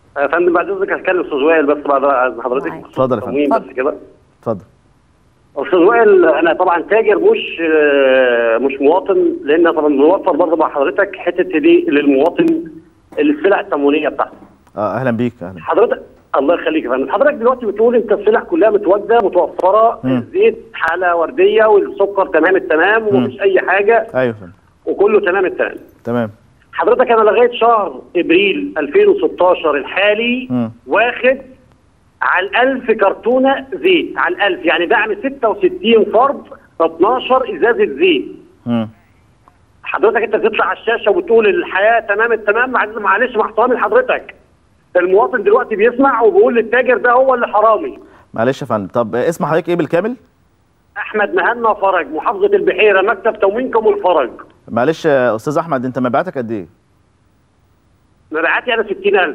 يا فندم بعد اذنك هتكلم استاذ وائل بس بعد اذن حضرتك اتفضل يا فندم تموين بس كده اتفضل استاذ وائل انا طبعا تاجر مش آه، مش مواطن لان طبعا بنوفر برضه مع حضرتك حته دي للمواطن السلع التموينيه بتاعته اه اهلا بيك اهلا حضرتك الله يخليك يا فندم حضرتك دلوقتي بتقول انت السلع كلها متواجده متوفره مم. الزيت حاله ورديه والسكر تمام التمام ومفيش اي حاجه ايوه يا فندم وكله تمام التمام تمام حضرتك انا لغايه شهر ابريل 2016 الحالي مم. واخد على الألف كرتونة زيت على الألف يعني بعمل 66 فرد 12 إزازة زيت مم. حضرتك أنت بتطلع على الشاشة وتقول الحياة تمام التمام معلش- معلش مع احترامي لحضرتك المواطن دلوقتي بيسمع وبيقول للتاجر ده هو اللي حرامي معلش يا فندم طب آه، اسم حضرتك ايه بالكامل أحمد مهنا فرج محافظة البحيرة مكتب تموينكم الفرج معلش يا استاذ احمد انت مبيعاتك قد ايه مبيعاتي أنا 60000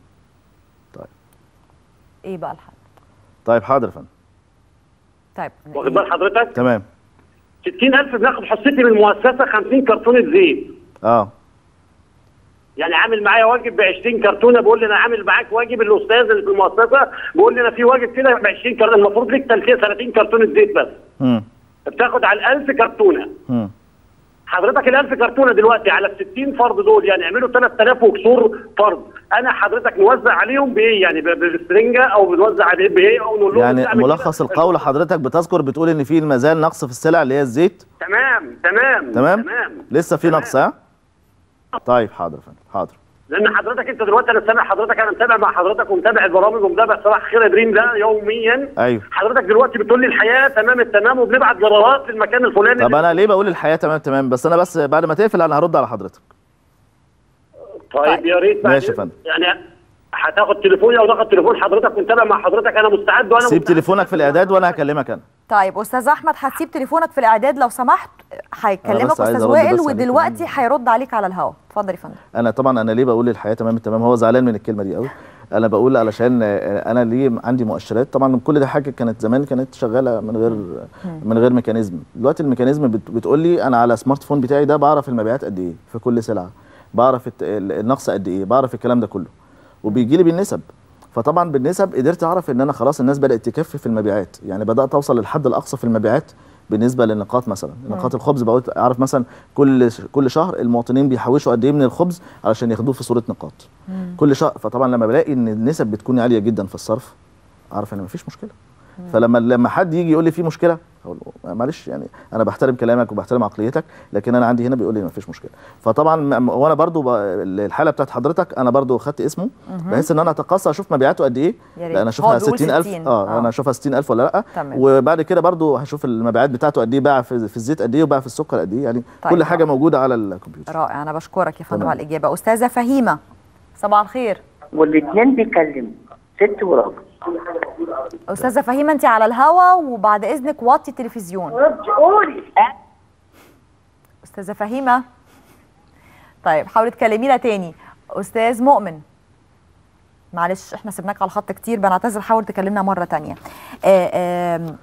ايه بقى الحل طيب حاضر يا فندم طيب واخد بال حضرتك تمام 60000 بناخد حصتي من المؤسسة 50 كرتونة زيت اه يعني عامل معايا واجب ب 20 كرتونه بيقول لي انا عامل معاك واجب الاستاذ اللي في المؤسسه بيقول لي انا في واجب كده ب 20 كرتونه المفروض ليك تلفيه 30 كرتونه زيت بس مم. بتاخد على ال 1000 كرتونه مم. حضرتك ال 1000 كرتونه دلوقتي على ال 60 فرد دول يعني يعملوا 3000 وكسور فرد انا حضرتك نوزع عليهم بايه يعني ب- بالسرنجه او بنوزع عليه بايه او نقول لهم يعني نعمل كده. ملخص القول حضرتك بتذكر بتقول ان في مازال نقص في السلع اللي هي الزيت تمام تمام تمام تمام لسه في نقص ها طيب حاضر يا فندم حاضر لان حضرتك انت دلوقتي انا سامع حضرتك انا متابع مع حضرتك ومتابع البرامج ومتابع صباح خير يا دريم ده يوميا ايوه حضرتك دلوقتي بتقول لي الحياه تمام التمام وبنبعت جرارات للمكان الفلاني طب انا ليه بقول الحياه تمام تمام بس انا بس بعد ما تقفل انا هرد على حضرتك طيب يا ريت بعد- ماشي يا فندم. يعني هتاخد تليفوني او تاخد تليفون حضرتك ونتابع مع حضرتك انا مستعد وانا سيب مستعد. تليفونك في الاعداد وانا هكلمك انا طيب استاذ احمد هتسيب تليفونك في الاعداد لو سمحت هيكلمك بس عايز استاذ أرد وائل بس عليك ودلوقتي هيرد عليك على الهواء اتفضل يا فندم انا طبعا انا ليه بقول الحياه تمام التمام هو زعلان من الكلمه دي قوي انا بقول علشان آه، انا ليه عندي مؤشرات طبعا كل ده حاجه كانت زمان كانت شغاله من غير من غير ميكانيزم دلوقتي الميكانيزم بت- بتقول لي انا على سمارت فون بتاعي ده بعرف المبيعات قد ايه في كل سلعه بعرف الت- ال- النقص قد ايه بعرف الكلام ده كله وبيجي لي بالنسب فطبعا بالنسب قدرت اعرف ان انا خلاص الناس بدات تكفي في المبيعات يعني بدات اوصل للحد الاقصى في المبيعات بالنسبه للنقاط مثلا نقاط الخبز بقيت اعرف مثلا كل كل شهر المواطنين بيحوشوا قد ايه من الخبز علشان ياخدوه في صوره نقاط كل شهر فطبعا لما بلاقي ان النسب بتكون عاليه جدا في الصرف اعرف ان مفيش مشكله فلما لما حد يجي يقول لي في مشكله اقول له معلش يعني انا بحترم كلامك وبحترم عقليتك لكن انا عندي هنا بيقول لي مفيش مشكله فطبعا م- وانا برضو ب... الحاله بتاعت حضرتك انا برضو خدت اسمه مهم. بحيث ان انا اتقصى اشوف مبيعاته قد ايه يا ريت. لا انا هو اشوفها بيقول 60000 60. اه, آه. انا اشوفها 60000 ولا لا تمام. وبعد كده برضو هشوف المبيعات بتاعته قد ايه باع في, في الزيت قد ايه وباع في السكر قد ايه يعني طيب. كل حاجه موجوده على الكمبيوتر رائع انا بشكرك يا فندم تمام. على الاجابه استاذه فهيمه صباح الخير والاثنين بيكلموا ست وراجل استاذه فهيمه انت على الهوا وبعد اذنك وطي التلفزيون قولي استاذه فهيمه طيب حاولي تكلمينا تاني استاذ مؤمن معلش احنا سيبناك على الخط كتير بنعتذر حاول تكلمنا مره تانية آه، آم،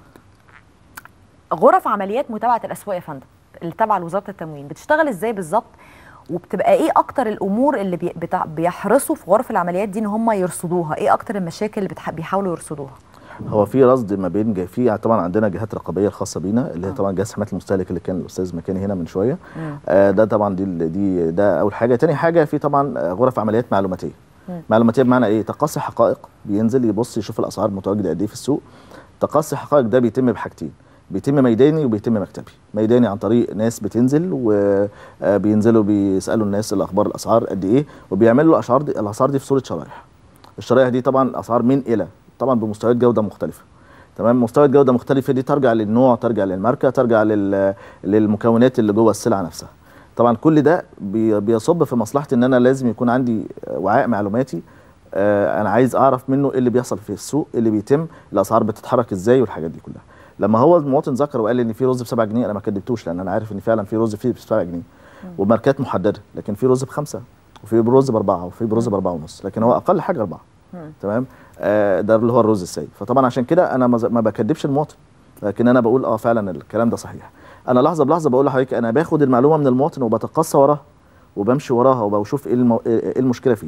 غرف عمليات متابعه الاسواق يا فندم اللي تابعه لوزاره التموين بتشتغل ازاي بالظبط وبتبقى ايه اكتر الامور اللي بي- بتاع- بيحرصوا في غرف العمليات دي ان هم يرصدوها ايه اكتر المشاكل اللي بتح- بيحاولوا يرصدوها هو في رصد ما بين جا- في طبعا عندنا جهات رقابيه الخاصه بينا اللي هي طبعا جهاز حمايه المستهلك اللي كان الاستاذ مكاني هنا من شويه آه ده طبعا دي دي ده اول حاجه تاني حاجه في طبعا آه، غرف عمليات معلوماتيه مم. معلوماتيه بمعنى ايه تقصي حقائق بينزل يبص يشوف الاسعار متواجده قد ايه في السوق تقصي حقائق ده بيتم بحاجتين بيتم ميداني وبيتم مكتبي ميداني عن طريق ناس بتنزل وبينزلوا بيسالوا الناس الاخبار الاسعار قد ايه وبيعملوا الاسعار دي الاسعار دي في صوره شرائح الشرائح دي طبعا اسعار من الى طبعا بمستويات جوده مختلفه تمام مستويات جوده مختلفه دي ترجع للنوع ترجع للماركه ترجع لل... للمكونات اللي جوه السلعه نفسها طبعا كل ده بي... بيصب في مصلحتي ان انا لازم يكون عندي وعاء معلوماتي آه انا عايز اعرف منه ايه اللي بيحصل في السوق إيه اللي بيتم الاسعار بتتحرك ازاي والحاجات دي كلها لما هو المواطن ذكر وقال لي ان في رز ب 7 جنيه انا ما كدبتوش لان انا عارف ان فعلا في رز فيه ب 7 جنيه وماركات محدده لكن في رز بخمسه وفي رز باربعه وفي رز باربعه ونص لكن هو اقل حاجه اربعه تمام آه ده اللي هو الرز السائل فطبعا عشان كده انا ما ز- ما بكدبش المواطن لكن انا بقول اه فعلا الكلام ده صحيح انا لحظه بلحظه بقول لحضرتك انا باخد المعلومه من المواطن وبتقصى وراها وبمشي وراها وبشوف ايه المو... ايه المشكله فين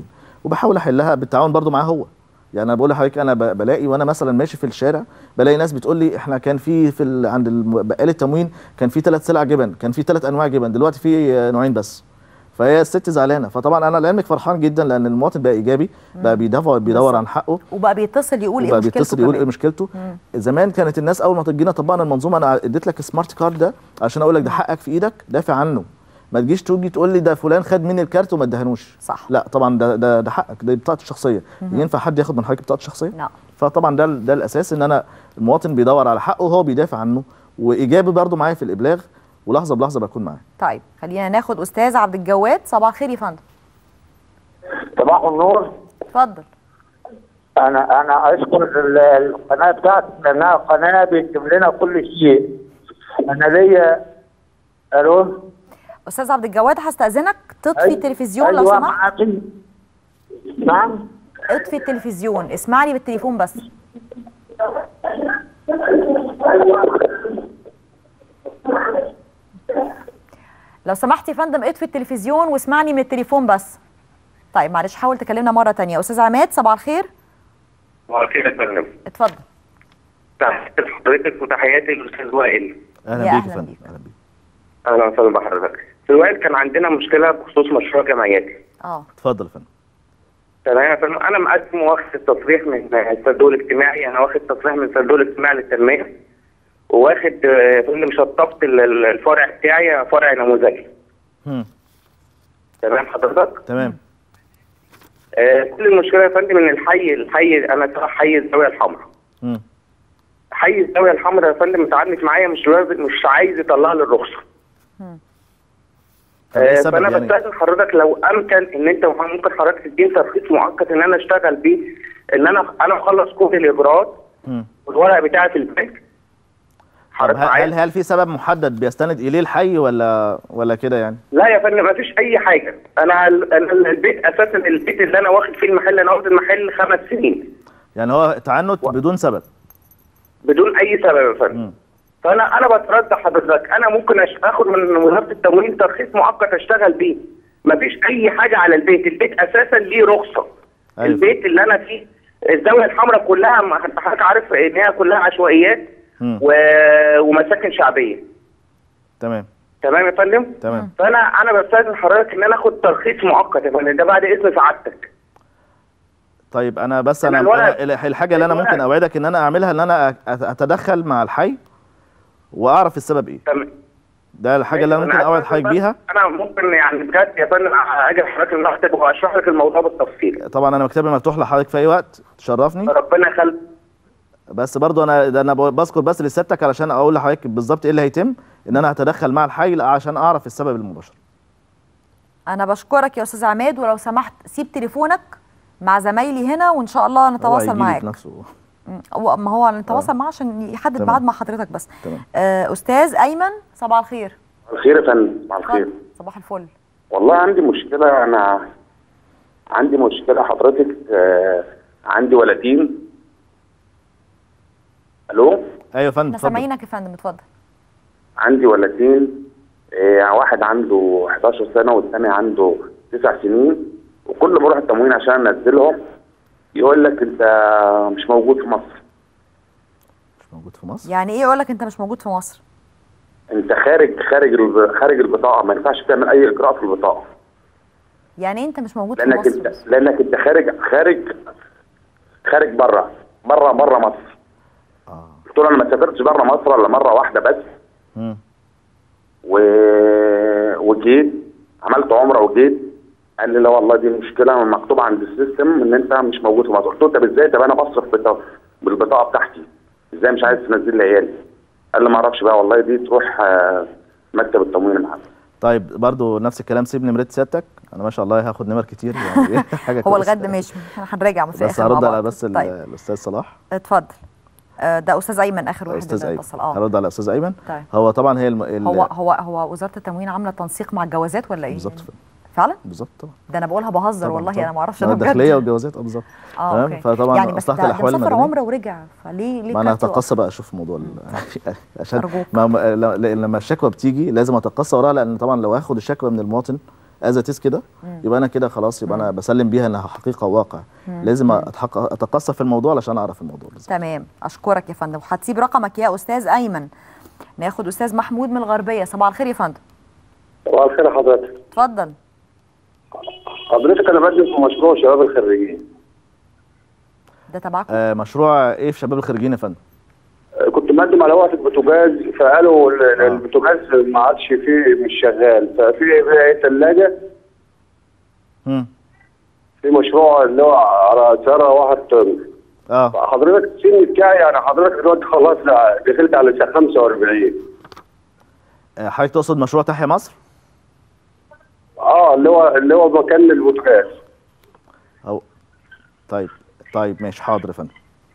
وبحاول احلها بالتعاون برضو معاه هو يعني انا بقول لحضرتك انا ب- بلاقي وانا مثلا ماشي في الشارع بلاقي ناس بتقول لي احنا كان في في ال- عند الم- بقال التموين كان في ثلاث سلع جبن كان في ثلاث انواع جبن دلوقتي في آه، نوعين بس فهي الست زعلانه فطبعا انا لعلمك فرحان جدا لان المواطن بقى ايجابي بقى بيدافع بيدور عن حقه وبقى بيتصل يقول ايه وبقى مشكلته بيتصل يقول كمان. ايه مشكلته مم. زمان كانت الناس اول ما تجينا طبقنا المنظومه انا اديت لك سمارت كارد ده عشان اقول لك ده حقك في ايدك دافع عنه ما تجيش تيجي تقول لي ده فلان خد مني الكارت وما ادهنوش صح لا طبعا ده ده ده حقك ده بطاقتي الشخصيه مهم. ينفع حد ياخد من حضرتك بطاقتي الشخصيه لا فطبعا ده ال- ده الاساس ان انا المواطن بيدور على حقه وهو بيدافع عنه وايجابي برضو معايا في الابلاغ ولحظه بلحظه بكون معاه طيب خلينا ناخد استاذ عبد الجواد صباح الخير يا فندم صباح النور اتفضل انا انا اشكر ال- القناه بتاعتك لانها قناه بتجيب لنا كل شيء انا ليا الو استاذ عبد الجواد هستاذنك تطفي أي- التلفزيون لو أيوة سمحت معاكي نعم اطفي التلفزيون اسمعني بالتليفون بس لو سمحت يا فندم اطفي التلفزيون واسمعني من التليفون بس طيب معلش حاول تكلمنا مره تانية استاذ عماد صباح الخير صباح الخير يا فندم اتفضل تحياتي لحضرتك وتحياتي للاستاذ وائل اهلا يا بيك أهلا يا فندم اهلا بيك اهلا وسهلا بحضرتك استاذ وائل كان عندنا مشكله بخصوص مشروع جمعياتي اه اتفضل يا فندم تمام يا فندم انا مقدم واخد التصريح من الصندوق الاجتماعي انا واخد تصريح من الصندوق الاجتماعي للتنميه وواخد آه، يا فندم شطبت ال- ال- الفرع بتاعي فرع نموذجي هم. تمام حضرتك تمام آه كل المشكله يا فندم ان الحي الحي انا ترى حي الزاويه الحمراء مم. حي الزاويه الحمراء يا فندم متعنف معايا مش لازم مش عايز يطلع لي الرخصه طب ايه آه، السبب فانا يعني؟ بستاذن حضرتك لو امكن ان انت ممكن حضرتك تديني ترخيص مؤقت ان انا اشتغل بيه ان انا انا مخلص كل الاجراءات مم. والورق بتاعي في البنك طب هل هل- هل في سبب محدد بيستند اليه الحي ولا ولا كده يعني؟ لا يا فندم ما فيش اي حاجه انا ال- أنا البيت اساسا البيت اللي انا واخد فيه المحل انا واخد المحل خمس سنين يعني هو تعنت بدون سبب بدون اي سبب يا فندم فانا انا بتردد حضرتك انا ممكن أش- اخد من وزاره التموين ترخيص مؤقت اشتغل بيه مفيش اي حاجه على البيت البيت اساسا ليه رخصه أيوة. البيت اللي انا فيه الزاويه الحمراء كلها ما انت حضرتك عارف ان هي كلها عشوائيات مم. و... ومساكن شعبيه تمام تمام يا فندم تمام فانا انا بستاذن حضرتك ان انا اخد ترخيص مؤقت يا فندم ده بعد اذن سعادتك طيب انا بس انا, الورق- أنا الحاجه اللي انا الورق- ممكن اوعدك ان انا اعملها ان انا أ- اتدخل مع الحي واعرف السبب ايه تمام ده الحاجه اللي انا ممكن اوعد حضرتك بيها انا ممكن يعني بجد يا فندم اجي لحضرتك المكتب واشرح لك الموضوع بالتفصيل طبعا انا مكتبي مفتوح لحضرتك في اي وقت تشرفني ربنا يخليك بس برضو انا ده انا بذكر بس لسيادتك علشان اقول لحضرتك بالظبط ايه اللي هيتم ان انا هتدخل مع الحي عشان اعرف السبب المباشر انا بشكرك يا استاذ عماد ولو سمحت سيب تليفونك مع زمايلي هنا وان شاء الله هو نتواصل هيجيلي معاك بنفسه مم. هو ما هو نتواصل معاه عشان يحدد تمام. ميعاد مع حضرتك بس تمام آه استاذ ايمن صباح الخير الخير يا فندم صباح الخير اتفضل. صباح الفل والله عندي مشكلة أنا عندي مشكلة حضرتك آه، عندي ولدين ألو ايوه يا فندم احنا اتفضل سامعينك يا فندم اتفضل عندي ولدين آه، واحد عنده 11 سنة والثاني عنده 9 سنين وكل ما أروح التموين عشان أنزلهم يقول لك أنت مش موجود في مصر مش موجود في مصر يعني ايه يقول لك انت مش موجود في مصر أنت خارج خارج الب- خارج البطاقة ما ينفعش تعمل أي إجراء في البطاقة يعني إيه انت مش موجود في لأنك مصر أنت لأنك أنت خارج خارج خارج بره بره بره مصر قلت له انا ما سافرتش بره مصر الا مره واحده بس مم. و... وجيت عملت عمره وجيت قال لي لا والله دي مشكله مكتوب عند السيستم ان انت مش موجود في مصر قلت له طب ازاي طب انا بصرف بتا... بالبطاقه بتاعتي ازاي مش عايز تنزل لي عيالي قال لي ما اعرفش بقى والله دي تروح آه، مكتب التموين العام طيب برضو نفس الكلام سيب نمره سيادتك انا ما شاء الله هاخد نمر كتير يعني حاجه هو كويسة. الغد ماشي احنا هنراجع في بس الاخر مع هرد على بعض. بس ال- طيب الاستاذ صلاح اتفضل آه، ده استاذ ايمن اخر واحد استاذ اللي ايمن اتصل اه هرد على استاذ ايمن طيب. هو طبعا هي الم... ال... هو هو هو وزاره التموين عامله تنسيق مع الجوازات ولا ايه؟ بالظبط فعلا؟ بالظبط طبعا ده انا بقولها بهزر طبعاً، والله طبعاً. انا ما اعرفش ما انا هو الداخليه بجد والجوازات اه بالظبط اه تمام اوكي فطبعا يعني بس مصلحه ده, ده الاحوال مسافر المدنيه عمره ورجع فليه ليه ما انا كارت يقف؟ هتقصى بقى اشوف موضوع ال... عشان أرجوك. ما ما- ل- لما الشكوى بتيجي لازم اتقصى وراها لان طبعا لو هاخد الشكوى من المواطن از اتيز كده مم. يبقى انا كده خلاص يبقى انا بسلم بيها انها حقيقه وواقع مم. لازم مم. أتحقق اتقصى في الموضوع علشان اعرف الموضوع بالظبط تمام اشكرك يا فندم وهتسيب رقمك يا استاذ ايمن ناخد استاذ محمود من الغربيه صباح الخير يا فندم صباح الخير حضرتك اتفضل حضرتك انا بقدم في مشروع شباب الخريجين ده تبعكم آه مشروع ايه في شباب الخريجين يا فندم آه، كنت مقدم على وقت البوتاجاز فقالوا ال- البوتاجاز ما عادش فيه مش شغال ففي بقى ثلاجه مم. في مشروع اللي هو على سعرها واحد طن اه حضرتك السن بتاعي يعني حضرتك دلوقتي خلاص دخلت على سنه 45 آه، حضرتك تقصد مشروع تحيا مصر اه اللي هو اللي هو مكان البوتاجاز او طيب طيب ماشي حاضر يا فندم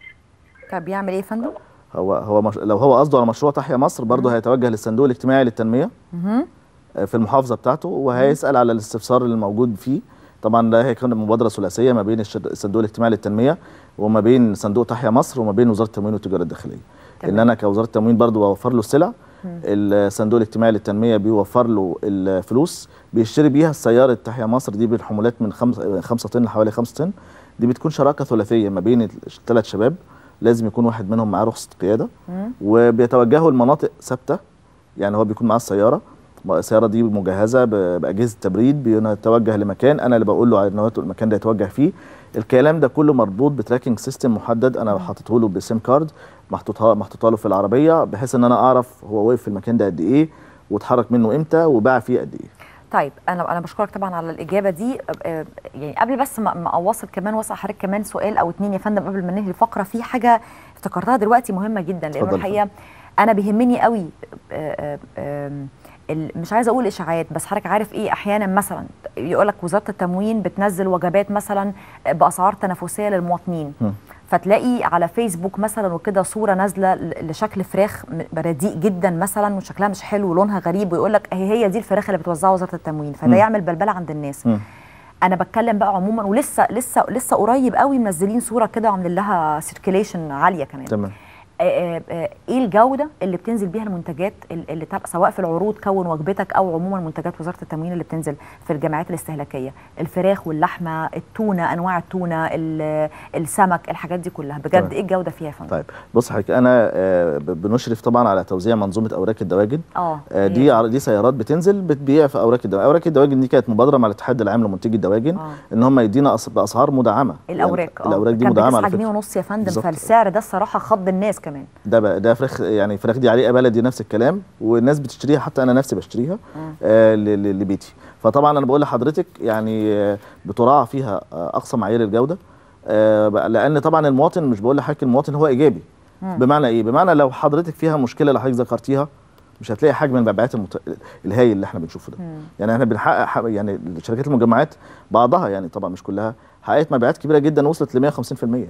طب بيعمل ايه يا فندم هو هو مش... لو هو قصده على مشروع تحيا مصر برضه هيتوجه للصندوق الاجتماعي للتنميه مهم. آه، في المحافظه بتاعته وهيسال على الاستفسار اللي موجود فيه طبعا ده هيكون مبادره ثلاثيه ما بين الشد- الصندوق الاجتماعي للتنميه وما بين صندوق تحيا مصر وما بين وزاره التموين والتجاره الداخليه ان انا كوزاره التموين برضه بوفر له السلع الصندوق الاجتماعي للتنميه بيوفر له الفلوس بيشتري بيها سياره تحيا مصر دي بالحمولات من 5 طن لحوالي 5 طن دي بتكون شراكه ثلاثيه ما بين الثلاث شباب لازم يكون واحد منهم معاه رخصه قياده وبيتوجهوا لمناطق ثابته يعني هو بيكون معاه السياره السياره دي مجهزه ب- باجهزه تبريد بيتوجه لمكان انا اللي بقول له على إن هو المكان ده يتوجه فيه الكلام ده كله مربوط بتراكنج سيستم محدد انا حاططه له بسيم كارد محطوطها محطوطه له في العربيه بحيث ان انا اعرف هو واقف في المكان ده قد ايه واتحرك منه امتى وباع فيه قد ايه طيب انا انا بشكرك طبعا على الاجابه دي آه، يعني قبل بس ما ما اواصل كمان واسال حضرتك كمان سؤال او اتنين يا فندم قبل ما ننهي الفقره في حاجه افتكرتها دلوقتي مهمه جدا لانه اتفضل. الحقيقه انا بيهمني قوي آه، آه، آم، ال- مش عايزه اقول اشاعات بس حضرتك عارف ايه احيانا مثلا يقول لك وزاره التموين بتنزل وجبات مثلا باسعار تنافسيه للمواطنين فتلاقي على فيسبوك مثلا وكده صوره نازله ل- لشكل فراخ م- رديء جدا مثلا وشكلها مش حلو ولونها غريب ويقول لك هي هي دي الفراخ اللي بتوزعها وزاره التموين فده مم. يعمل بلبله عند الناس انا بتكلم بقى عموما ولسه لسه لسه قريب قوي منزلين صوره كده وعاملين لها سيركيليشن عاليه كمان تمام آه، آه، آه، ايه الجوده اللي بتنزل بيها المنتجات ال- اللي تبقى سواء في العروض كون وجبتك او عموما منتجات وزاره التموين اللي بتنزل في الجمعيات الاستهلاكيه الفراخ واللحمه التونه انواع التونه ال- السمك الحاجات دي كلها بجد تمام. ايه الجوده فيها يا فندم طيب بص حضرتك انا آه، ب- بنشرف طبعا على توزيع منظومه اوراق الدواجن اه آه، دي عر- دي سيارات بتنزل بتبيع في اوراق الدواجن اوراق الدواجن دي كانت مبادره مع الاتحاد العام لمنتجي الدواجن آه. ان هم يدينا أس- باسعار مدعمه الاوراق يعني اه الاوراق دي كانت مدعمه ب على 9 جنيه فكره ونص يا فندم بالظبط. فالسعر ده الصراحه خض الناس كمان ده بقى ده فراخ يعني فراخ دي عليه بلدي نفس الكلام والناس بتشتريها حتى انا نفسي بشتريها آه ل- ل- لبيتي فطبعا انا بقول لحضرتك يعني آه، بتراعى فيها آه، اقصى معايير الجوده آه، بقى- لان طبعا المواطن مش بقول لحضرتك المواطن هو ايجابي مم. بمعنى ايه بمعنى لو حضرتك فيها مشكله اللي حضرتك ذكرتيها مش هتلاقي حجم المبيعات المت... الهائل اللي احنا بنشوفه ده يعني احنا بنحقق ح- يعني شركات المجمعات بعضها يعني طبعا مش كلها حققت مبيعات كبيره جدا وصلت ل 150% يعني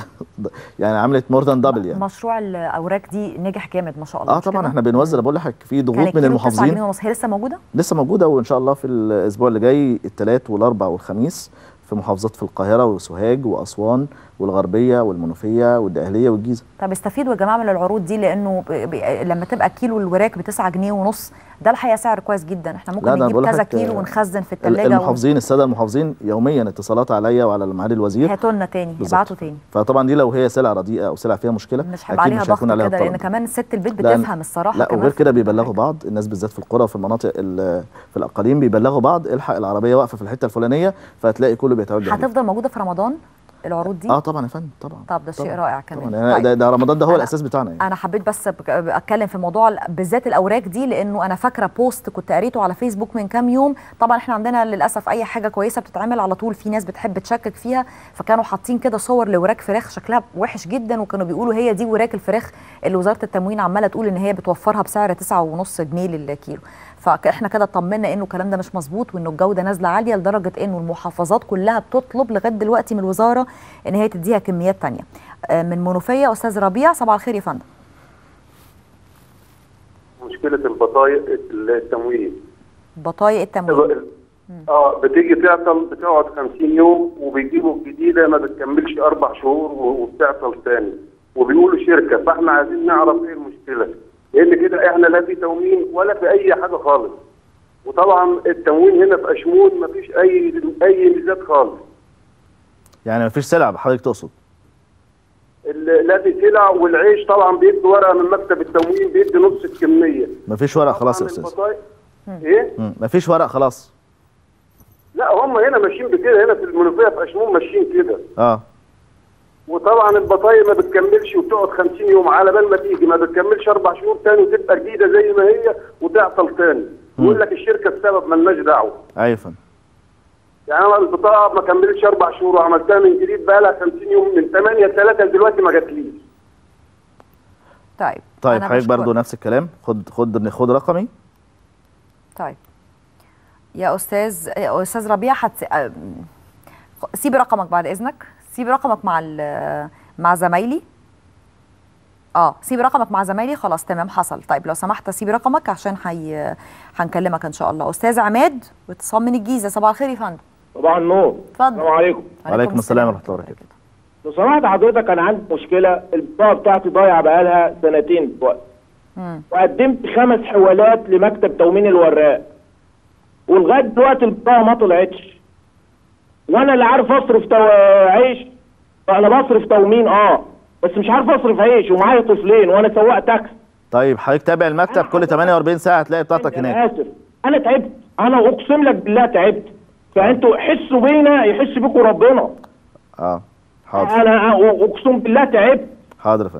يعني عملت مور ذان دبل يعني مشروع الاوراق دي نجح جامد ما شاء الله اه مش طبعا كده؟ احنا بنوزع بقول لحضرتك في كان ضغوط من الكيلو ب 9 المحافظين جنيه ونص هي لسه موجوده لسه موجوده وان شاء الله في الاسبوع اللي جاي الثلاث والاربع والخميس في محافظات في القاهره وسوهاج واسوان والغربيه والمنوفيه والدقهليه والجيزه طب استفيدوا يا جماعه من العروض دي لانه ب... ب... لما تبقى كيلو الوراك ب 9 جنيه ونص ده الحقيقه سعر كويس جدا احنا لا، ممكن ده نجيب بقول كذا لحضرتك، كيلو آه، ونخزن في ال- الثلاجه المحافظين الساده المحافظين يوميا اتصالات عليا وعلى معالي الوزير هاتوا لنا تاني بالظبط. ابعتوا تاني فطبعا دي لو هي سلعه رديئه او سلعه فيها مشكله مش هيبقى عليها ضغط كده لان كمان ست البيت لأن- بتفهم الصراحه لا كمان وغير في كده بيبلغوا بعض الناس بالذات في القرى وفي المناطق ال- في الاقاليم بيبلغوا بعض الحق العربيه واقفه في الحته الفلانيه فهتلاقي كله بيتوجه ليها. هتفضل موجوده في رمضان العروض دي اه طبعا يا فندم طبعا طب ده شيء رائع كمان طبعا يعني ده, ده رمضان ده هو الاساس بتاعنا يعني انا حبيت بس بك- اتكلم في موضوع ال- بالذات الاوراق دي لانه انا فاكره بوست كنت قريته على فيسبوك من كام يوم طبعا احنا عندنا للاسف اي حاجه كويسه بتتعمل على طول في ناس بتحب تشكك فيها فكانوا حاطين كده صور لوراك فراخ شكلها وحش جدا وكانوا بيقولوا هي دي وراك الفراخ اللي وزاره التموين عماله تقول ان هي بتوفرها بسعر 9.5 جنيه للكيلو فاحنا كده اطمنا انه الكلام ده مش مظبوط وانه الجوده نازله عاليه لدرجه انه المحافظات كلها بتطلب لغايه دلوقتي من الوزاره ان هي تديها كميات تانية آه، من منوفيه استاذ ربيع صباح الخير يا فندم مشكله البطايق التموين بطايق التموين اه بتيجي تعطل بتقعد 50 يوم وبيجيبوا الجديده ما بتكملش اربع شهور و- وبتعطل تاني وبيقولوا شركه فاحنا عايزين نعرف ايه المشكله لان كده احنا لا في تموين ولا في اي حاجه خالص وطبعا التموين هنا في اشمون مفيش اي اي ميزات خالص يعني مفيش سلع حضرتك تقصد ال- لا في سلع والعيش طبعا بيدي ورقه من مكتب التموين بيدي نص الكميه مفيش ورق خلاص يا طبعاً استاذ البطايق ايه مم. مفيش ورق خلاص لا هم هنا ماشيين بكده هنا في المنوفيه في اشمون ماشيين كده اه وطبعا البطايق ما بتكملش وبتقعد 50 يوم على بال ما تيجي ما بتكملش اربع شهور تاني وتبقى جديده زي ما هي وتعطل تاني يقول لك الشركه السبب مالناش دعوه ايوه يا فندم يعني انا البطاقه ما كملتش اربع شهور وعملتها من جديد بقى لها 50 يوم من 8 3 دلوقتي ما جاتليش طيب طيب أنا حضرتك بشكر- برضو نفس الكلام خد خد خد رقمي طيب يا استاذ يا استاذ ربيع حتس... آه، سيب رقمك بعد اذنك سيب رقمك مع ال... مع زمايلي اه سيب رقمك مع زمايلي خلاص تمام حصل طيب لو سمحت سيب رقمك عشان حي... هنكلمك ان شاء الله استاذ عماد واتصال من الجيزه صباح الخير يا فندم صباح النور اتفضل السلام عليكم وعليكم السلام ورحمه الله وبركاته لو سمحت حضرتك انا عندي مشكله البطاقه بتاعتي ضايعه بقالها سنتين دلوقتي وقدمت خمس حوالات لمكتب تموين الوراق ولغايه دلوقتي البطاقه ما طلعتش وانا اللي عارف اصرف تو... عيش انا بصرف تموين اه بس مش عارف اصرف عيش ومعايا طفلين وانا سواق تاكسي طيب حضرتك تابع المكتب كل 48 ساعه هتلاقي بطاقتك انا هناك اسف انا تعبت انا اقسم لك بالله تعبت فانتوا حسوا بينا يحس بيكم ربنا اه حاضر انا اقسم بالله تعبت حاضر يا فندم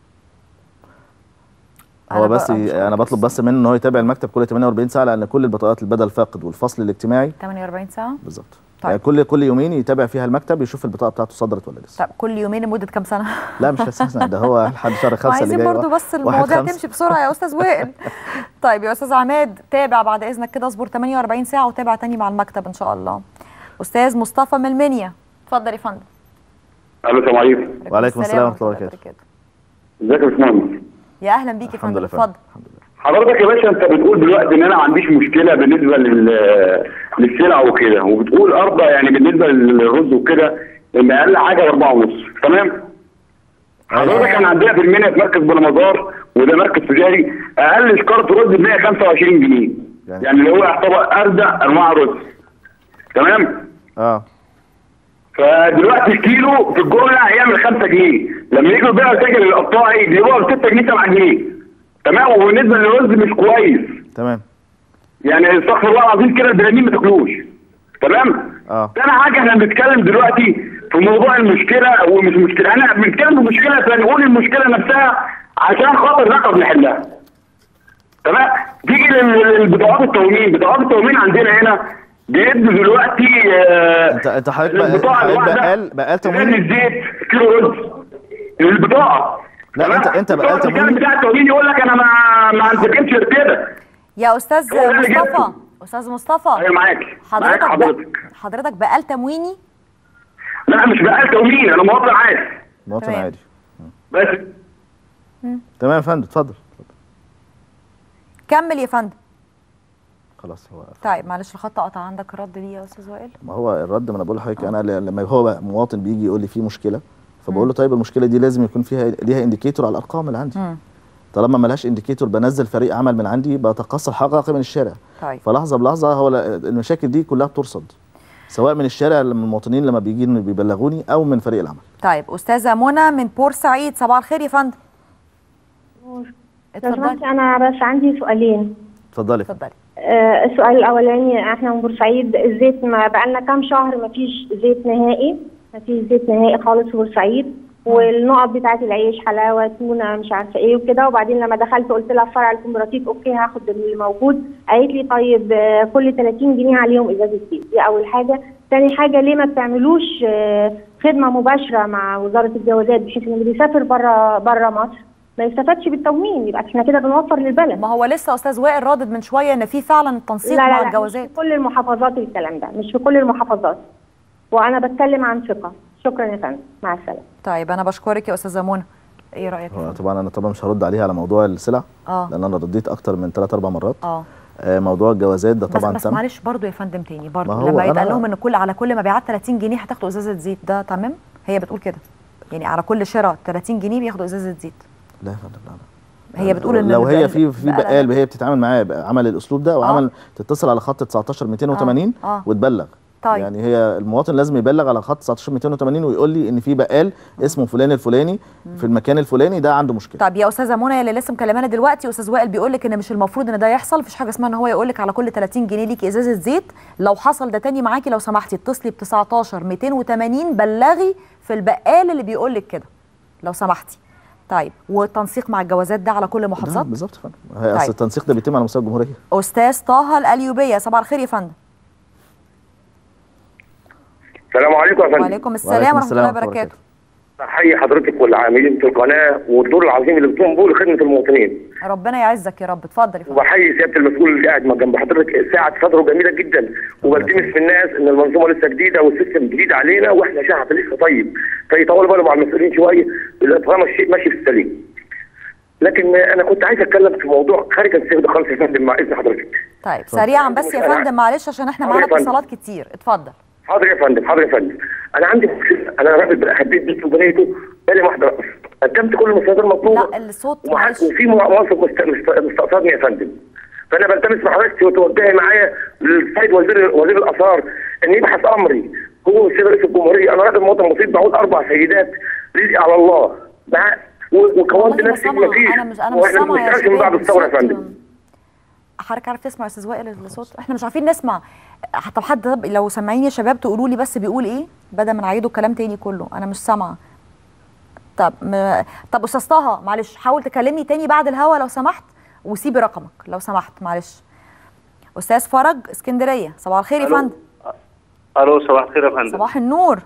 هو بس ي- انا بطلب بس منه ان هو يتابع المكتب كل 48 ساعه لان كل البطاقات البدل فاقد والفصل الاجتماعي 48 ساعه بالظبط طيب. يعني كل كل يومين يتابع فيها المكتب يشوف البطاقه بتاعته صدرت ولا لسه طب كل يومين لمده كام سنه لا مش هستنى ده هو لحد شهر خمسة اللي عايزين جاي برضو بس واحد المواضيع خمسة. تمشي بسرعه يا استاذ وائل طيب يا استاذ عماد تابع بعد اذنك كده اصبر 48 ساعه وتابع تاني مع المكتب ان شاء الله استاذ مصطفى من المنيا اتفضل يا فندم الو السلام عليكم وعليكم السلام ورحمه الله وبركاته ازيك يا باشمهندس يا اهلا بيك يا الحمد فندم لله فندم. اتفضل حضرتك يا باشا انت بتقول دلوقتي ان انا ما عنديش مشكله بالنسبه لل للسلع وكده وبتقول ارضى يعني بالنسبه للرز وكده ان اقل حاجه باربعه ونص تمام؟ حضرتك احنا عندنا في المنيا في مركز بنمازار وده مركز تجاري اقل شكاره رز ب 125 جنيه يعني اللي هو يعتبر اردع انواع رز تمام؟ اه فدلوقتي الكيلو في الجمله هيعمل 5 جنيه لما يجوا يبيعوا التاجر القطاعي بيبيعوا ب 6 جنيه 7 جنيه تمام وبالنسبه للرز مش كويس تمام يعني استغفر الله العظيم كده البني ما تاكلوش تمام اه تاني حاجه احنا بنتكلم دلوقتي في موضوع المشكله ومش مشكله احنا بنتكلم في مشكله فنقول المشكله نفسها عشان خاطر نقدر نحلها تمام تيجي لل- للبطاقات التومين بطاقات التومين عندنا هنا بيدوا دلوقتي آه انت انت حضرتك بقى- البطاقه حضرتك الواحده بقال بقال كيلو تموين الزيت كيلو رز البطاقه لا انت انت بقال الكلام تموين بتاع التومين يقول لك انا ما ما انسجمش كده يا استاذ هو ده اللي مصطفى جبته. استاذ مصطفى ايوه معاك معاك حضرتك بق... حضرتك حضرتك بقال تمويني لا مش بقال تومين انا مواطن عادي مواطن تمام. عادي بس تمام يا فندم اتفضل كمل يا فندم خلاص هو طيب معلش الخط قطع عندك رد ليه يا استاذ وائل ما هو الرد ما انا بقول لحضرتك انا ل- لما هو بقى مواطن بيجي يقول لي في مشكله فبقول له طيب المشكله دي لازم يكون فيها ليها انديكيتور على الارقام اللي عندي مم. طالما ملهاش انديكيتور بنزل فريق عمل من عندي بتقصى الحقائق من الشارع طيب فلحظه بلحظه هو ل- المشاكل دي كلها بترصد سواء من الشارع من المواطنين لما بيجي بيبلغوني او من فريق العمل طيب استاذه منى من بورسعيد صباح الخير يا فندم لو سمحت انا بس عندي سؤالين اتفضلي اتفضلي آه السؤال الاولاني احنا من بورسعيد الزيت ما بقالنا كام شهر ما فيش زيت نهائي ما فيش زيت نهائي خالص في بورسعيد والنقط بتاعت العيش حلاوه تونه مش عارفه ايه وكده وبعدين لما دخلت قلت لها في فرع الكومبراتيف اوكي هاخد اللي موجود قالت لي طيب آه، كل 30 جنيه عليهم ازازه زيت دي اول حاجه تاني حاجه ليه ما بتعملوش آه، خدمه مباشره مع وزاره الجوازات بحيث ان اللي بيسافر بره بره مصر ما يستفادش بالتموين يبقى احنا كده بنوفر للبلد ما هو لسه استاذ وائل رادد من شويه ان في فعلا تنسيق لا مع لا لا الجوازات مش في كل المحافظات الكلام ده مش في كل المحافظات وانا بتكلم عن ثقه شكرا يا فندم مع السلامه طيب انا بشكرك يا استاذه منى ايه رايك هو طبعا انا طبعا مش هرد عليها على موضوع السلع اه لان انا رديت اكتر من 3 4 مرات اه آه، موضوع الجوازات ده بس طبعا بس تم معلش برضو يا فندم تاني برضو ما هو لما أنا- يتقال لهم ان كل على كل مبيعات 30 جنيه هتاخدوا ازازه زيت ده تمام هي بتقول كده يعني على كل شراء 30 جنيه بياخدوا ازازه زيت لا يا فندم لا لا هي بتقول ان لو هي البقال- في في بقالها- بقال هي بتتعامل معاه بقى عمل الاسلوب ده وعمل تتصل على خط 19 280 آه، آه. وتبلغ طيب. يعني هي المواطن لازم يبلغ على خط 19 280 ويقول لي ان في بقال اسمه فلان الفلاني في المكان الفلاني ده عنده مشكله طب يا استاذه منى اللي لسه مكلمانا دلوقتي استاذ وائل بيقول لك ان مش المفروض ان ده يحصل مفيش حاجه اسمها ان هو يقول لك على كل 30 جنيه ليكي ازازه زيت لو حصل ده تاني معاكي لو سمحتي اتصلي ب 19 280 بلغي في البقال اللي بيقول لك كده لو سمحتي طيب والتنسيق مع الجوازات ده على كل ده المحافظات بالظبط فندم هي اصل طيب. التنسيق ده بيتم على مستوى الجمهوريه استاذ طه الاليوبيه صباح الخير يا فندم السلام عليكم يا فندم وعليكم السلام ورحمه الله وبركاته احيي حضرتك والعاملين في القناه والدور العظيم اللي بتقوم به لخدمه المواطنين ربنا يعزك يا رب اتفضل يا فندم وبحيي سياده المسؤول اللي قاعد جنب حضرتك ساعه صدره جميله جدا وبلتمس في الناس ان المنظومه لسه جديده والسيستم جديد علينا واحنا شعب لسه طيب فيطولوا بالهم على المسؤولين شويه طالما الشيء ماشي في السليم لكن انا كنت عايز اتكلم في موضوع خارج السياق ده خالص يا فندم مع اذن حضرتك طيب سريعا بس يا فندم معلش عشان احنا حاضر معانا يا فندم. اتصالات كتير اتفضل حاضر يا فندم حاضر يا فندم انا عندي مشكله انا راجل حبيت بيته وبنيته بقالي واحده رأس قدمت كل المستندات المطلوبه لا الصوت ومعاك- وفي موظف مست- مست- مستقصدني يا فندم فانا بلتمس مع حضرتك وتوجهي معايا للسيد وزير وزير الاثار ان يبحث امري هو السيد رئيس الجمهوريه انا راجل مواطن بسيط بعود اربع سيدات رزقي على الله مع و- وكونت والله نفسي سامعة. مفيش أنا مش- أنا مش واحنا سامعة يا بنشتغلش من بعد شباب. الثوره يا الصوت- فندم حضرتك عارف تسمع يا استاذ وائل الصوت احنا مش عارفين نسمع طب حد طب لو سامعين يا شباب تقولوا لي بس بيقول ايه بدل ما نعيدوا الكلام تاني كله انا مش سامعه طب م... طب استاذ طه معلش حاول تكلمني تاني بعد الهوا لو سمحت وسيبي رقمك لو سمحت معلش استاذ فرج اسكندريه صباح الخير يا ألو. فندم الو صباح الخير يا فندم صباح النور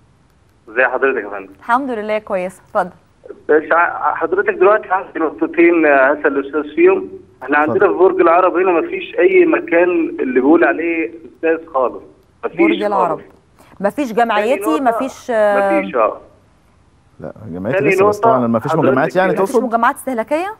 ازي حضرتك يا فندم الحمد لله كويسه اتفضل بس ع- حضرتك دلوقتي عندي نقطتين آه، هسال الاستاذ فيهم احنا عندنا في برج العرب هنا مفيش اي مكان اللي بيقول عليه استاذ خالص مفيش برج العرب مفيش جمعيتي مفيش آه، مفيش اه لا جمعيات تاني لسه بس نقطة، طبعا ما فيش حضرتك مجمعات يعني كده. مفيش تقصد مجمعات استهلاكيه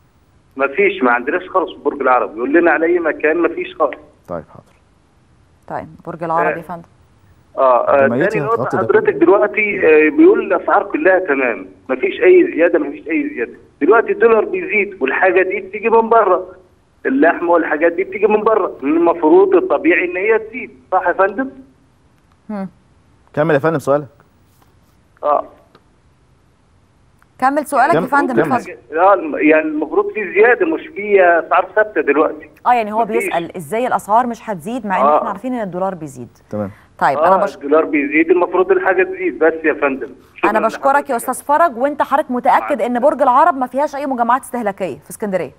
مفيش ما عندناش خالص في برج العرب يقول لنا على اي مكان مفيش خالص طيب حاضر طيب برج العرب يا فندم اه آه، جمعيتي تاني نقطة هتغطي ده حضرتك دلوقتي آه، بيقول الأسعار كلها تمام مفيش أي زيادة مفيش أي زيادة دلوقتي الدولار بيزيد والحاجة دي بتيجي من بره اللحمة والحاجات دي بتيجي من بره المفروض الطبيعي إن هي تزيد صح يا فندم؟ كمل يا فندم سؤالك اه كمل سؤالك يا كم- فندم كم- اتفضل لا الم- يعني المفروض في زيادة مش في أسعار ثابتة دلوقتي اه يعني هو مفيش. بيسال ازاي الاسعار مش هتزيد مع ان آه. احنا عارفين ان الدولار بيزيد تمام طيب آه انا بش... الدولار بيزيد المفروض الحاجة تزيد بس يا فندم انا بشكرك يا استاذ فرج وانت حضرتك متاكد ان برج العرب ما فيهاش اي مجمعات استهلاكيه في اسكندريه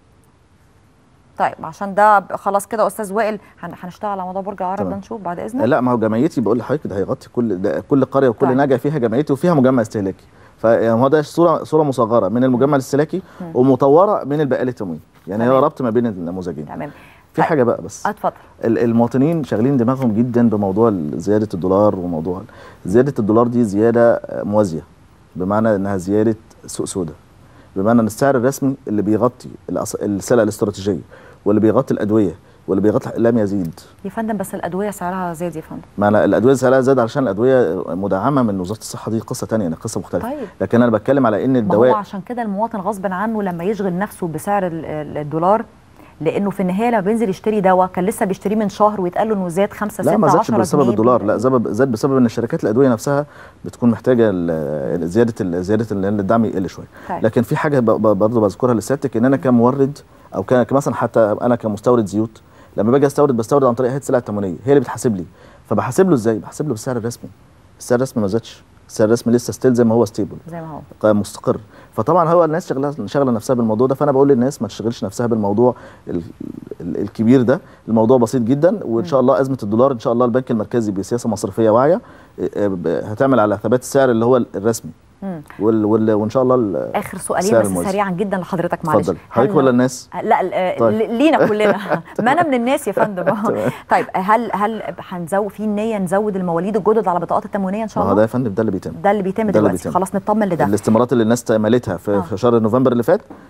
طيب عشان ده ب- خلاص كده استاذ وائل هن- هنشتغل على موضوع برج العرب ده تمام. نشوف بعد اذنك لا ما هو جمعيتي بقول لحضرتك ده هيغطي كل ده كل قريه وكل طيب. نجع فيها جمعيتي وفيها مجمع استهلاكي فيعني هو ده صوره صوره مصغره من المجمع الاستهلاكي مم. ومطوره من البقال التموين يعني هي تمام. ربط ما بين النموذجين تمام في حاجه بقى بس اتفضل ال- المواطنين شاغلين دماغهم جدا بموضوع ال- زياده الدولار وموضوع زياده الدولار دي زياده آه، موازيه بمعنى انها زياده سوق سوداء بمعنى ان السعر الرسمي اللي بيغطي الأس- السلع الاستراتيجيه واللي بيغطي الادويه واللي بيغطي لم يزيد يا فندم بس الادويه سعرها زاد يا فندم معنى الادويه سعرها زاد علشان الادويه مدعمه من وزاره الصحه دي قصه ثانيه قصه مختلفه طيب. لكن انا بتكلم على ان ما هو الدواء عشان كده المواطن غصب عنه لما يشغل نفسه بسعر ال- ال- الدولار لانه في النهايه لما بينزل يشتري دواء كان لسه بيشتريه من شهر ويتقال له انه زاد 5 6 لا ما 10 زادش بسبب جنيه. الدولار لا زاد زاد بسبب ان شركات الادويه نفسها بتكون محتاجه ال- زياده ال- زياده ال- الدعم يقل شويه طيب. لكن في حاجه ب- ب- برضه بذكرها لسيادتك ان انا كمورد او ك- كمثلا حتى انا كمستورد زيوت لما باجي استورد بستورد عن طريق هيئه السلع التموينيه هي اللي بتحاسب لي فبحاسب له ازاي بحاسب له بالسعر الرسمي السعر الرسمي ما زادش السعر الرسمي لسه ستيل زي ما هو ستيبل زي ما هو ق- مستقر فطبعا هو الناس شغله شغله نفسها بالموضوع ده فانا بقول للناس ما تشغلش نفسها بالموضوع ال- ال- الكبير ده الموضوع بسيط جدا وان شاء الله ازمه الدولار ان شاء الله البنك المركزي بسياسه مصرفيه واعيه اه، اه، ب- هتعمل على ثبات السعر اللي هو الرسمي مم. وال وال وان شاء الله ال- اخر سؤالين السعر بس الموازي. سريعا جدا لحضرتك معلش اتفضل حضرتك هل- ولا الناس لا ال- طيب. ل- لينا كلنا ما انا من الناس يا فندم تمام. طيب هل هل هنزود في نيه نزود المواليد الجدد على بطاقات التموينيه ان شاء ما هو ده الله يا فندم ده اللي بيتم ده اللي بيتم ده اللي دلوقتي بيتم. خلاص نطمن لده الاستمارات اللي الناس تملتها في, آه. في شهر نوفمبر اللي فات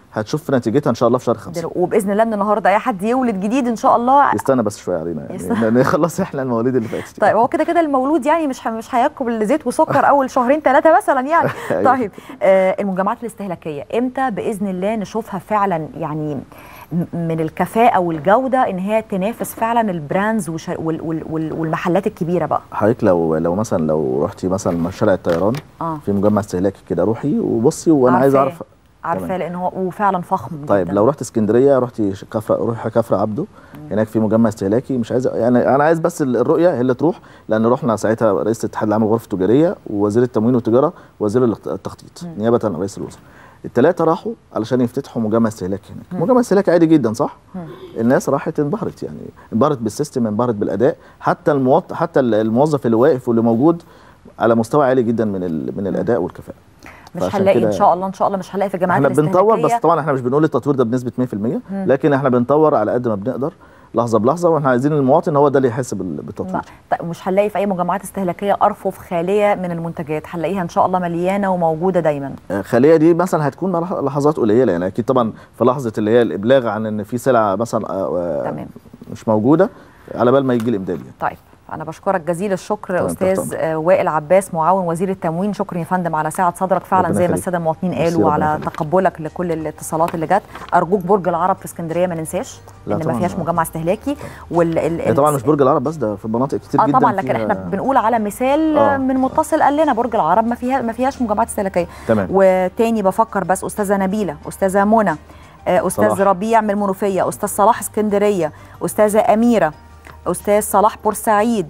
هتشوف نتيجتها ان شاء الله في شهر خمسة وباذن الله من النهارده اي حد يولد جديد ان شاء الله يستنى بس شويه علينا يعني يستنى. نخلص احنا المواليد اللي فاتت طيب هو كده كده المولود يعني مش ه- مش هياكل زيت وسكر اول شهرين ثلاثه مثلا يعني أيوة. طيب آه المجمعات الاستهلاكيه امتى باذن الله نشوفها فعلا يعني م- من الكفاءه والجوده ان هي تنافس فعلا البراندز وش- وال- وال- وال- والمحلات الكبيره بقى حضرتك لو لو مثلا لو رحتي مثلا شارع الطيران اه في مجمع استهلاكي كده روحي وبصي وانا عايز عارفاه. اعرف عارفاه تمام. لان هو وفعلا فخم طيب لو رحت اسكندريه رحتي ش- كفر روحي كفر عبده هناك في مجمع استهلاكي مش عايز يعني انا عايز بس ال- الرؤيه هي اللي تروح لان رحنا ساعتها رئيس الاتحاد العام للغرف التجاريه ووزير التموين والتجاره ووزير الاخت- التخطيط نيابه عن رئيس الوزراء الثلاثه راحوا علشان يفتتحوا مجمع استهلاكي هناك مم. مجمع استهلاكي عادي جدا صح الناس راحت انبهرت يعني انبهرت بالسيستم انبهرت بالاداء حتى الموظف حتى ال- الموظف اللي واقف واللي موجود على مستوى عالي جدا من ال- من الاداء والكفاءه مش فعشان هنلاقي كده ان شاء الله ان شاء الله مش هنلاقي في الجامعات احنا بنطور بس الاستهلاكية طبعا احنا مش بنقول التطوير ده بنسبه 100% مم. لكن احنا بنطور على قد ما بنقدر لحظه بلحظه واحنا عايزين المواطن هو ده اللي يحس بال- بالتطوير ما- طيب مش هنلاقي في اي مجمعات استهلاكيه ارفف خاليه من المنتجات هنلاقيها ان شاء الله مليانه وموجوده دايما آه، خليه دي مثلا هتكون لح- لحظات قليله يعني اكيد طبعا في لحظه اللي هي الابلاغ عن ان في سلعه مثلا آه، آه، تمام. مش موجوده على بال ما يجي الامداد يعني. طيب انا بشكرك جزيل الشكر تمام، استاذ تحت آه، وائل عباس معاون وزير التموين شكرا يا فندم على سعه صدرك فعلا ربنا زي ما يخليك. الساده المواطنين ميرسي، قالوا ربنا على تقبلك لكل الاتصالات اللي جت ارجوك برج العرب في اسكندريه ما ننساش لا ان ما طبعاً. فيهاش مجمع استهلاكي وال ال- هي طبعا مش برج العرب بس ده في مناطق كتير اه جدا طبعا لكن فيها- احنا بنقول على مثال آه. من متصل قال لنا برج العرب ما فيها ما فيهاش مجمعات استهلاكيه تمام. وتاني بفكر بس استاذه نبيله استاذه منى آه، استاذ صلاح. ربيع من المنوفيه استاذ صلاح اسكندريه استاذه اميره استاذ صلاح بورسعيد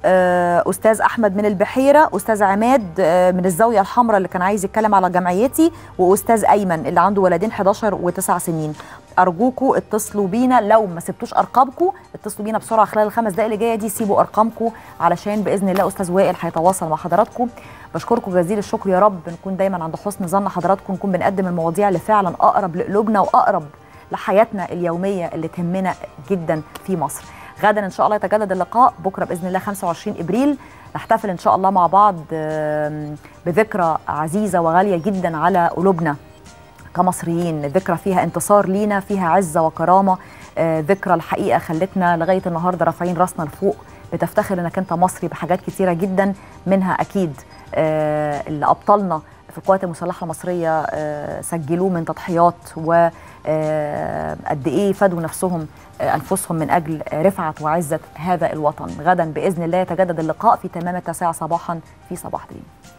آه، استاذ احمد من البحيره استاذ عماد آه، من الزاويه الحمراء اللي كان عايز يتكلم على جمعيتي واستاذ ايمن اللي عنده ولدين 11 و9 سنين ارجوكم اتصلوا بينا لو ما سبتوش ارقامكم اتصلوا بينا بسرعه خلال الخمس دقائق اللي جايه دي سيبوا ارقامكم علشان باذن الله استاذ وائل هيتواصل مع حضراتكم بشكركم جزيل الشكر يا رب نكون دايما عند حسن ظن حضراتكم نكون بنقدم المواضيع اللي فعلا اقرب لقلوبنا واقرب لحياتنا اليوميه اللي تهمنا جدا في مصر غدا ان شاء الله يتجدد اللقاء بكره باذن الله 25 ابريل نحتفل ان شاء الله مع بعض آم، بذكرى عزيزه وغاليه جدا على قلوبنا كمصريين ذكرى فيها انتصار لينا فيها عزة وكرامة آه، ذكرى الحقيقة خلتنا لغاية النهاردة رافعين راسنا لفوق بتفتخر انك انت مصري بحاجات كتيرة جدا منها اكيد آه، اللي ابطالنا في القوات المسلحة المصرية آه، سجلوه من تضحيات و آه، قد ايه فادوا نفسهم آه، انفسهم من اجل آه، رفعة وعزة هذا الوطن غدا باذن الله يتجدد اللقاء في تمام التاسعة صباحا في صباح دريم